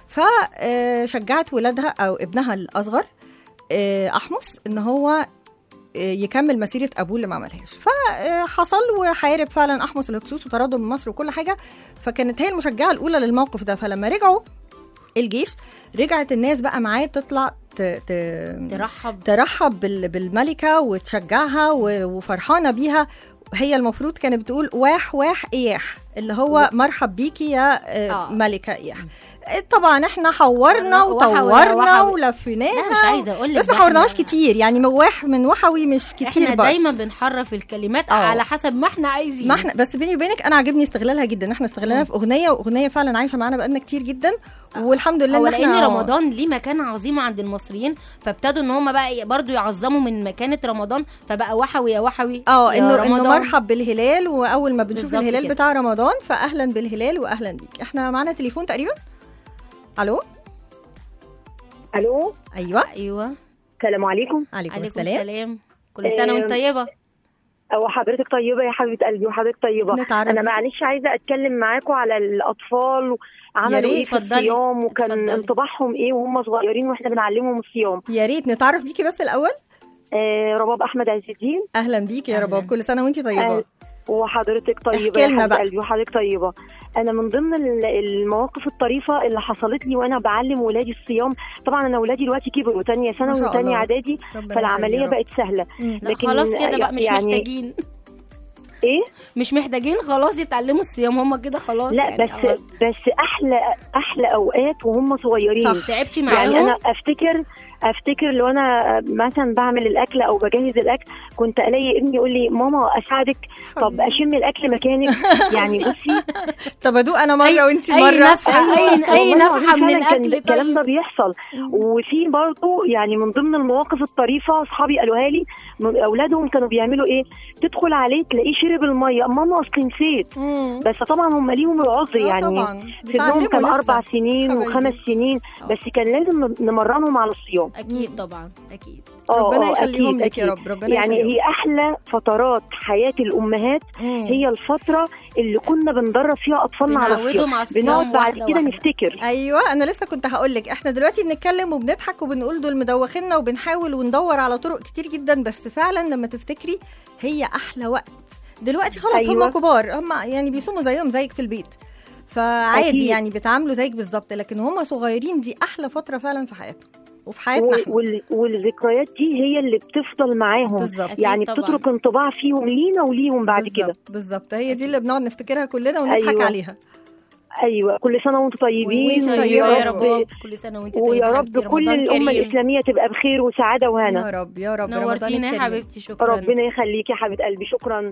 S2: فشجعت ولادها او ابنها الاصغر آه، احمس ان هو آه، يكمل مسيره ابوه اللي ما عملهاش فحصل وحارب فعلا احمس الهكسوس وطردهم من مصر وكل حاجه فكانت هي المشجعه الاولى للموقف ده فلما رجعوا الجيش رجعت الناس بقى معاه تطلع ت... ت...
S3: ترحب
S2: ترحب بال- بالملكة وتشجعها و- وفرحانة بيها هي المفروض كانت بتقول واح واح إياح اللي هو مرحب بيكي يا آه،
S3: آه.
S2: ملكه يحيى طبعا احنا حورنا
S3: وحوي-
S2: وطورنا
S3: وحوي.
S2: ولفيناها
S3: لا مش عايزه اقول لك
S2: بس ما حورناش كتير يعني مواح من وحوي مش كتير
S3: احنا
S2: برضه.
S3: دايما بنحرف الكلمات
S2: آه.
S3: على حسب ما احنا عايزين
S2: ما احنا بس بيني وبينك انا عاجبني استغلالها جدا احنا استغلالها في اغنيه واغنيه فعلا عايشه معانا بقالنا كتير جدا والحمد لله
S3: هو
S2: ان
S3: لان
S2: احنا
S3: رمضان ليه مكانه عظيمه عند المصريين فابتدوا ان هم بقى برضو يعظموا من مكانه رمضان فبقى وحوي يا وحوي
S2: اه
S3: يا
S2: انه انه
S3: رمضان.
S2: مرحب بالهلال واول ما بنشوف
S3: بالظبط
S2: الهلال
S3: كده.
S2: بتاع رمضان فاهلا بالهلال واهلا بيك احنا معانا تليفون تقريبا الو
S12: الو
S2: ايوه
S3: ايوه
S12: السلام عليكم
S2: عليكم,
S3: عليكم
S2: السلام
S3: السلام كل سنه وانت
S12: آم،
S3: طيبه
S12: او حضرتك طيبه يا حبيبه قلبي وحضرتك طيبه
S2: نتعرف
S12: انا
S2: بيكي.
S12: معلش عايزه اتكلم معاكم على الاطفال وعملوا
S2: ريت،
S12: ايه في
S3: اتفضلي،
S12: الصيام وكان
S3: اتفضلي.
S12: انطباعهم ايه وهم صغيرين واحنا بنعلمهم الصيام
S2: يا ريت نتعرف بيكي بس الاول
S12: آه رباب احمد عز الدين
S2: اهلا بيكي يا
S3: أهلاً.
S2: رباب كل سنه وانت طيبه
S12: آه، وحضرتك طيبه
S2: احكي
S12: يا
S2: لنا
S12: حبيبه
S2: بقى.
S12: قلبي وحضرتك طيبه انا من ضمن ال- المواقف الطريفه اللي حصلت لي وانا بعلم ولادي الصيام طبعا انا ولادي دلوقتي كبروا تانية
S2: ما
S12: ثانوي
S2: شاء
S12: وتانية
S2: الله.
S12: اعدادي
S2: ربنا
S12: فالعمليه
S2: يخليه يا رب.
S12: بقت سهله
S2: مم.
S3: لا
S12: لكن
S3: خلاص كده بقى مش
S12: يعني-
S3: محتاجين
S12: ايه
S3: مش محتاجين خلاص يتعلموا الصيام هم كده خلاص
S12: لا
S3: يعني
S12: بس
S3: آه.
S12: بس احلى احلى اوقات وهم صغيرين
S2: صح.
S3: تعبتي
S12: يعني
S3: معاهم
S12: انا افتكر افتكر لو انا مثلا بعمل الاكل او بجهز الاكل كنت الاقي ابني يقول لي ماما اساعدك طب
S2: حبيبي.
S12: اشم الاكل مكانك يعني بصي
S2: طب ادوق انا
S3: أي-
S2: مره وانت
S3: أي
S2: مره
S3: نفحة أي أي
S12: والله
S3: نفحة
S12: العظيم
S3: من
S12: فعلاً كان
S3: الأكل
S12: الكلام ده
S3: طيب
S12: بيحصل وفي برضه يعني من ضمن المواقف الطريفه اصحابي قالوها لي من اولادهم كانوا بيعملوا ايه تدخل عليه تلاقيه شرب الميه ماما اصل نسيت
S2: مم.
S12: بس طبعا هم ليهم العذر
S2: آه
S12: يعني
S2: طبعا
S12: سنهم
S2: بتعلموا
S12: كان
S2: لسه.
S12: اربع سنين
S2: حبايبي.
S12: وخمس سنين بس كان لازم نمرنهم على الصيام
S3: اكيد طبعا اكيد
S12: آه،
S2: ربنا
S12: آه،
S2: يخليهم
S12: أكيد،
S2: لك يا
S12: أكيد.
S2: رب ربنا
S12: يعني
S2: يخليهم
S12: هي احلى فترات حياه الامهات
S2: مم.
S12: هي الفتره اللي كنا بندرب فيها اطفالنا على
S3: بنعودهم
S12: الصيام
S3: على الصيام
S12: بنقعد بعد
S3: واحدة
S12: كده
S3: واحدة.
S12: نفتكر
S2: ايوه انا لسه كنت هقول لك احنا دلوقتي بنتكلم وبنضحك وبنقول دول مدوخينا وبنحاول وندور على طرق كتير جدا بس فعلا لما تفتكري هي احلى وقت دلوقتي خلاص
S12: أيوة.
S2: هم كبار هم يعني بيصوموا زيهم زيك في البيت فعادي
S12: أكيد.
S2: يعني بيتعاملوا زيك بالظبط لكن هم صغيرين دي احلى فتره فعلا في حياتهم وفي حياتنا
S12: و-
S2: احنا
S12: وال- والذكريات دي هي اللي بتفضل معاهم
S2: بالظبط
S3: أكيد
S12: يعني
S3: طبعاً.
S12: بتترك انطباع فيهم لينا وليهم بعد كده
S2: بالظبط بالظبط هي دي اللي بنقعد نفتكرها كلنا ونضحك
S12: أيوة.
S2: عليها
S12: ايوه كل سنه وانتم طيبين
S3: وانت
S2: طيبة
S3: طيبه
S2: يا
S3: يا
S2: رب.
S3: رب كل سنه وانت طيبه
S12: ويا رب
S3: حبيبتي،
S12: كل
S3: رمضان
S12: الامه
S3: كريم.
S12: الاسلاميه تبقى بخير وسعاده وهنا
S2: يا رب يا رب رمضان
S3: نورتينا يا
S2: الكريم.
S3: حبيبتي شكرا
S12: ربنا يخليكي يا حبيبه قلبي شكرا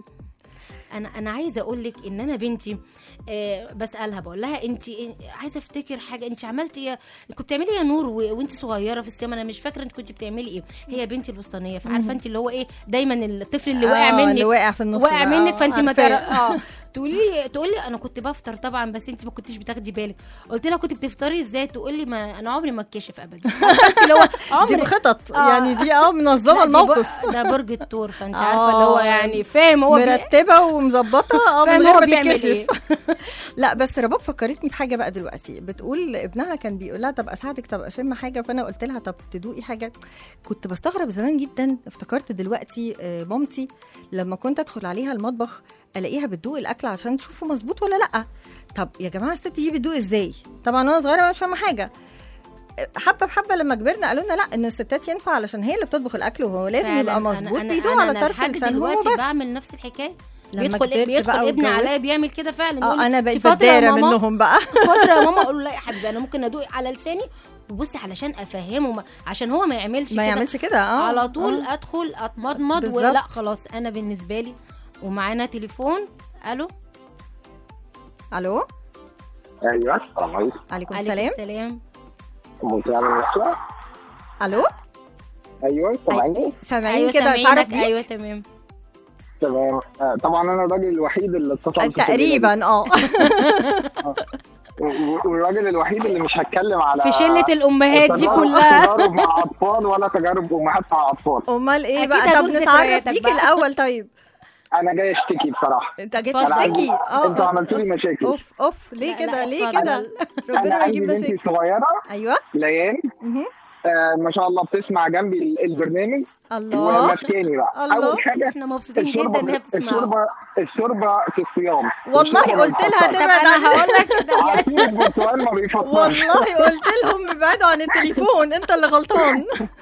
S3: انا انا عايزه اقول لك ان انا بنتي آه بسالها بقول لها انت عايزه افتكر حاجه انت عملتي ايه كنت بتعملي ايه يا نور و- وانت صغيره في السيما انا مش فاكره انت كنت بتعملي ايه هي بنتي الوسطانيه فعارفه انت اللي هو ايه دايما الطفل اللي واقع
S2: آه،
S3: منك
S2: اللي واقع في النص
S3: واقع
S2: ده.
S3: منك
S2: آه،
S3: فانت ما ترى
S2: عارفاه.
S3: اه تقولي تقولي انا كنت بفطر طبعا بس انت ما كنتيش بتاخدي بالك قلت لها كنت بتفطري ازاي تقولي ما انا عمري ما اتكشف ابدا عارفة اللي هو
S2: دي
S3: عمري
S2: بخطط
S3: آه.
S2: يعني دي اه منظمه
S3: لا، دي
S2: الموقف
S3: بر- ده برج الثور فانت
S2: آه.
S3: عارفه اللي هو يعني فاهم هو بي-
S2: مرتبه ومظبطه اه
S3: فاهم
S2: من
S3: هو
S2: غير ما
S3: بيعمل
S2: تتكشف
S3: ايه
S2: لا بس رباب فكرتني بحاجه بقى دلوقتي بتقول ابنها كان بيقول لها طب اساعدك طب اشم حاجه فانا قلت لها طب تدوقي حاجه كنت بستغرب زمان جدا افتكرت دلوقتي آه، مامتي لما كنت ادخل عليها المطبخ الاقيها بتدوق الاكل عشان تشوفه مظبوط ولا لا طب يا جماعه الست دي بتدوق ازاي طبعا وانا صغيره مش فاهمه حاجه حبه بحبه لما كبرنا قالوا لنا لا ان الستات ينفع علشان هي اللي بتطبخ الاكل وهو لازم
S3: فعلاً.
S2: يبقى
S3: أنا-
S2: مظبوط
S3: أنا-
S2: بيدوق
S3: أنا-
S2: على
S3: أنا
S2: طرف
S3: لحد
S2: لسانهم
S3: دلوقتي
S2: وبس
S3: بعمل نفس الحكايه
S2: لما
S3: بيدخل
S2: كبرت
S3: بيدخل
S2: بقى
S3: ابني
S2: واتجوزت.
S3: عليا بيعمل كده فعلا يقول
S2: اه
S3: لي،
S2: انا
S3: "أنت
S2: بقيت
S3: فاطرة يا
S2: بتدارى
S3: ماما؟"
S2: منهم بقى
S3: فتره يا ماما اقول له لا يا حبيبي انا ممكن ادوق على لساني وبصي علشان افهمه ما عشان هو ما يعملش
S2: ما
S3: كده
S2: يعملش كده اه
S3: على طول
S2: آه.
S3: ادخل اتمضمض
S2: بالظبط.
S3: ولا خلاص انا بالنسبه لي ومعانا تليفون الو
S2: الو
S13: ايوه السلام عليكم
S2: عليكم
S3: عليكم
S2: السلام
S3: السلام
S13: ممكن اعمل مشروع
S2: الو
S13: ايوه سامعني
S2: سامعين
S3: ايوه
S2: كده تعرف
S3: سامعينك
S2: بيك
S3: ايوه تمام
S13: تمام آه، طبعا انا الراجل الوحيد اللي اتصل
S2: تقريبا اه
S13: والراجل الوحيد اللي مش هتكلم على
S3: في شله الامهات دي
S13: تجارب-
S3: كلها
S13: تجارب مع اطفال ولا تجارب امهات مع اطفال
S2: امال ايه
S3: أكيد
S2: بقى طب
S3: هدول
S2: نتعرف
S3: ذكرياتك
S2: بيك
S3: بقى.
S2: الاول طيب
S13: انا جاي اشتكي بصراحه
S2: انت جيت
S3: اتفضل.
S13: أنا عندي-
S2: تشتكي اه
S13: انتوا
S2: آه.
S13: عملتوا لي مشاكل
S2: اوف اوف ليه
S3: لا،
S2: كده
S3: لا،
S2: ليه
S3: اتفضل.
S2: كده
S13: انا
S2: ربنا ما
S13: عندي
S2: يجيب
S13: بنتي
S2: مشاكل
S13: صغيره
S2: ايوه
S13: ليان
S2: مهم.
S13: آه ما شاء الله بتسمع جنبي ال- البرنامج
S2: الله
S13: وماسكاني بقى
S2: الله.
S13: اول حاجه
S3: احنا مبسوطين جدا
S13: الشوربه
S3: ان هي بتسمع
S13: الشوربه الشوربه في الصيام
S2: والله
S13: الشوربة
S2: قلت لها
S13: ما
S3: طب
S2: تبعد
S3: انا
S2: عن
S3: هقول لك ده يعني
S13: عصير البرتقال ما بيفطرش
S2: والله قلت لهم ابعدوا عن التليفون انت اللي غلطان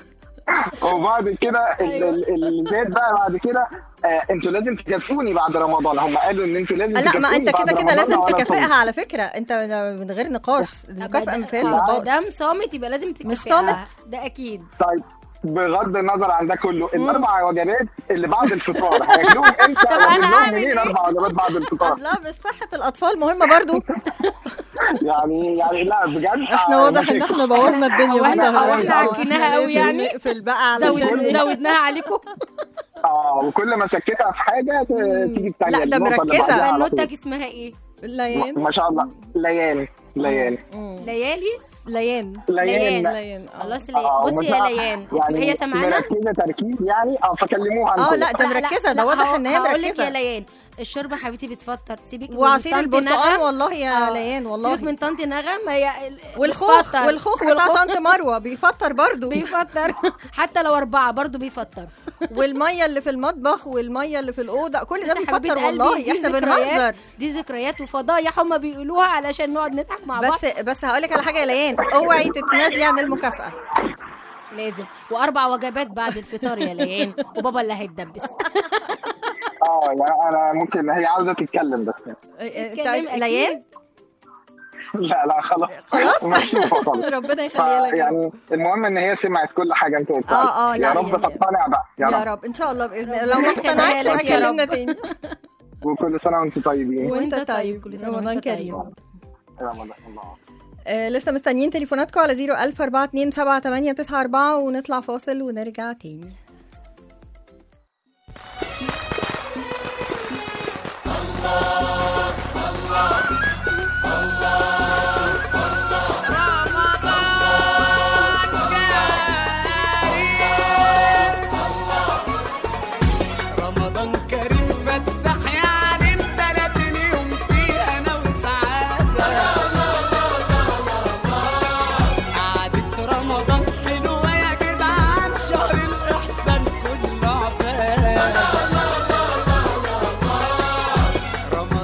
S13: وبعد كده ال- ال- الزيت بقى بعد كده آه انتوا لازم تكافئوني بعد رمضان هم قالوا ان انتوا لازم
S2: لا ما انت
S13: تكافئوني
S2: كده
S13: بعد
S2: كده
S13: رمضان
S2: لازم
S13: وأنا صمت.
S2: تكافئها على فكره انت من غير نقاش المكافاه ما فيهاش
S3: ما
S2: نقاش
S3: دام صامت يبقى لازم تكافئها
S2: مش صامت؟
S3: ده اكيد
S13: طيب بغض النظر عن ده كله الاربع وجبات اللي بعد الفطار هياكلوهم امتى
S2: طب أنا
S13: وهجيب لهم
S2: هعمل
S13: منين
S2: إيه؟
S13: اربع وجبات بعد الفطار
S2: الله مش صحه الاطفال مهمه برضو
S13: يعني يعني لا بجد
S2: احنا واضح ان احنا بوظنا الدنيا
S3: هو احنا
S2: بالسهرة.
S3: هو احنا عكيناها قوي
S2: لازم
S3: يعني
S2: نقفل بقى
S3: زود-
S2: علشان
S3: زودناها عليكم
S13: اه وكل ما سكتها في حاجه ت- تيجي الثانيه
S2: لا، ده مركزة.
S3: بنوتك اسمها ايه
S2: ليان
S13: ما شاء الله ليان ليان
S3: ليالي
S2: ليان
S13: ليان
S2: ليان
S3: خلاص
S13: آه،
S3: ليان بصي
S13: ومش-
S3: يا ليان
S13: يعني
S3: هي سامعانا
S13: مركزه تركيز يعني اه فكلموها
S2: اه
S13: انتوا
S2: لا ده مركزه ده واضح ان هي
S3: هقول لك
S2: مركزه
S3: يا ليان الشوربه حبيبتي بتفطر سيبك من
S2: وعصير
S3: طنط
S2: البرتقال
S3: نغم.
S2: والله يا
S3: آه،
S2: ليان والله
S3: سيبك من طنط نغم هي ال-
S2: والخوخ
S3: بتفطر.
S2: والخوخ بتاع طنط مروه بيفطر برضو
S3: بيفطر حتى لو اربعه برضو بيفطر
S2: والميه اللي في المطبخ والميه اللي في الاوضه كل ده
S3: بس يا حبيبة
S2: بيفطر
S3: قلبي،
S2: والله
S3: دي
S2: احنا
S3: ذكريات-
S2: بنهزر
S3: دي ذكريات وفضايح هم بيقولوها علشان نقعد نضحك مع بعض
S2: بس بس هقول لك على حاجه يا ليان اوعي تتنازلي عن المكافاه
S3: لازم واربع وجبات بعد الفطار يا ليان وبابا اللي هيتدبس
S13: اه يعني انا ممكن هي عاوزه تتكلم بس
S2: انت ليان
S13: لا لا خلاص
S2: خلاص؟
S13: مكشوفه خالص
S2: ربنا يخليها لك
S13: يعني المهم ان هي سمعت كل حاجه انت قلتها
S2: اه اه لا
S13: يا رب
S2: يعني-
S13: تقتنع بقى
S2: يا رب ان شاء الله باذن الله لو
S3: ربنا
S2: ما اقتنعتش
S3: يخليها لك يا
S2: هكلمنا
S3: رب.
S2: تاني
S13: وكل سنه وانتم طيبين
S2: وانت طيب
S3: كل سنة
S2: رمضان
S3: وانت طيب.
S2: كريم
S13: رمضان الله
S2: آه لسه مستنيين تليفوناتكم على 01000 427 7894 ونطلع فاصل ونرجع تاني
S14: رمضان كريم فتح يا عليم تلاتين يوم فيه انا وسعادة قعدة رمضان حلوة يا جدعان شهر الإحسان كله عباد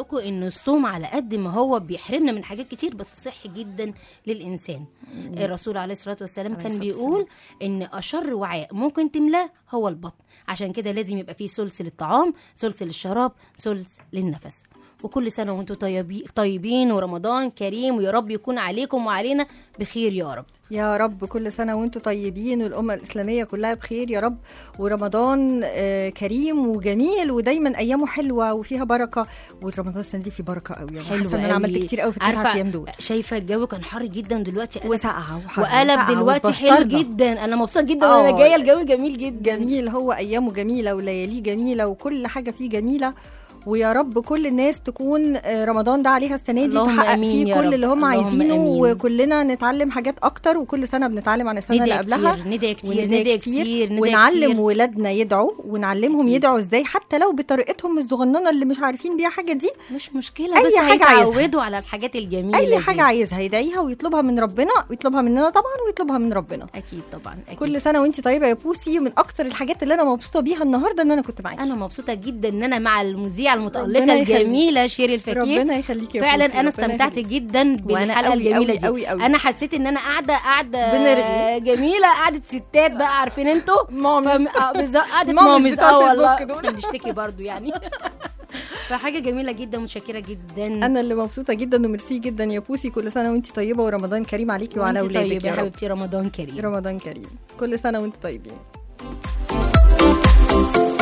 S3: لكم ان الصوم على قد ما هو بيحرمنا من حاجات كتير بس صحي جدا للانسان الرسول عليه الصلاه والسلام
S2: عليه
S3: كان
S2: الصلاة
S3: بيقول ان اشر وعاء ممكن تملاه هو البطن عشان كده لازم يبقى فيه ثلث للطعام ثلث للشراب ثلث للنفس وكل سنه وانتم طيبي- طيبين ورمضان كريم ويا رب يكون عليكم وعلينا بخير يا رب
S2: يا رب كل سنة وانتم طيبين والأمة الإسلامية كلها بخير يا رب ورمضان آه، كريم وجميل ودايما أيامه حلوة وفيها بركة ورمضان السنة دي فيه بركة قوي يعني
S3: حلو
S2: حاسة إن أنا عملت
S3: قوي.
S2: كتير قوي في التسعة
S3: عارفة
S2: أيام دول
S3: شايفه الجو كان حر جدا دلوقتي قلب
S2: وسقعة وحر
S3: وقلب
S2: وسقعة
S3: دلوقتي حلو
S2: والبستردة.
S3: جدا انا مبسوطه جدا
S2: آه.
S3: وانا جايه الجو جميل جدا
S2: جميل هو أيامه جميلة ولياليه جميلة وكل حاجة فيه جميلة ويا رب كل الناس تكون آه، رمضان ده عليها السنه دي
S3: اللهم
S2: تحقق
S3: آمين
S2: فيه
S3: يا
S2: كل
S3: رب.
S2: اللي هم
S3: اللهم
S2: عايزينه
S3: آمين.
S2: وكلنا نتعلم حاجات اكتر وكل سنه بنتعلم عن السنه اللي
S3: ندعي
S2: قبلها
S3: كتير ندعي كتير
S2: وندعي
S3: ندعي كتير ندعي
S2: ونعلم
S3: كتير.
S2: ولادنا يدعوا ونعلمهم يدعوا ازاي حتى لو بطريقتهم الصغننه اللي مش عارفين بيها حاجه دي
S3: مش مشكله
S2: اي
S3: بس
S2: حاجه عايزها
S3: هيتعودوا على الحاجات الجميله
S2: اي
S3: دي.
S2: حاجه عايزها يدعيها ويطلبها من ربنا ويطلبها مننا طبعا ويطلبها من ربنا
S3: اكيد طبعا اكيد
S2: كل سنه وانت طيبه يا بوسي من اكتر الحاجات اللي انا مبسوطه بيها النهارده ان انا كنت معاكي
S3: انا مبسوطه جدا ان انا مع المذيعه المتالقه
S2: ربنا يخليك.
S3: الجميله شيري الفكير
S2: ربنا يخليكي يا
S3: فعلا
S2: بوسي،
S3: انا
S2: ربنا
S3: استمتعت
S2: يخليك.
S3: جدا بالحلقه
S2: أوي
S3: الجميله
S2: أوي
S3: دي
S2: أوي أوي.
S3: انا حسيت ان انا قاعده قاعده
S2: بنرغي.
S3: جميله قاعده ستات بقى عارفين انتوا
S2: مامي
S3: فم... آه، بالظبط قاعده
S2: ماميز
S3: ماميز
S2: بتوع
S3: اه
S2: الفيسبوك
S3: والله
S2: دول.
S3: احنا بنشتكي برضو يعني فحاجه جميله جدا متشكره جدا
S2: انا اللي مبسوطه جدا وميرسي جدا يا بوسي كل سنه وانت طيبه ورمضان كريم عليكي وعلى
S3: وانتي
S2: اولادك
S3: طيبة
S2: يا
S3: يا
S2: رب
S3: حبيبتي رمضان كريم
S2: رمضان كريم كل سنه وانتم طيبين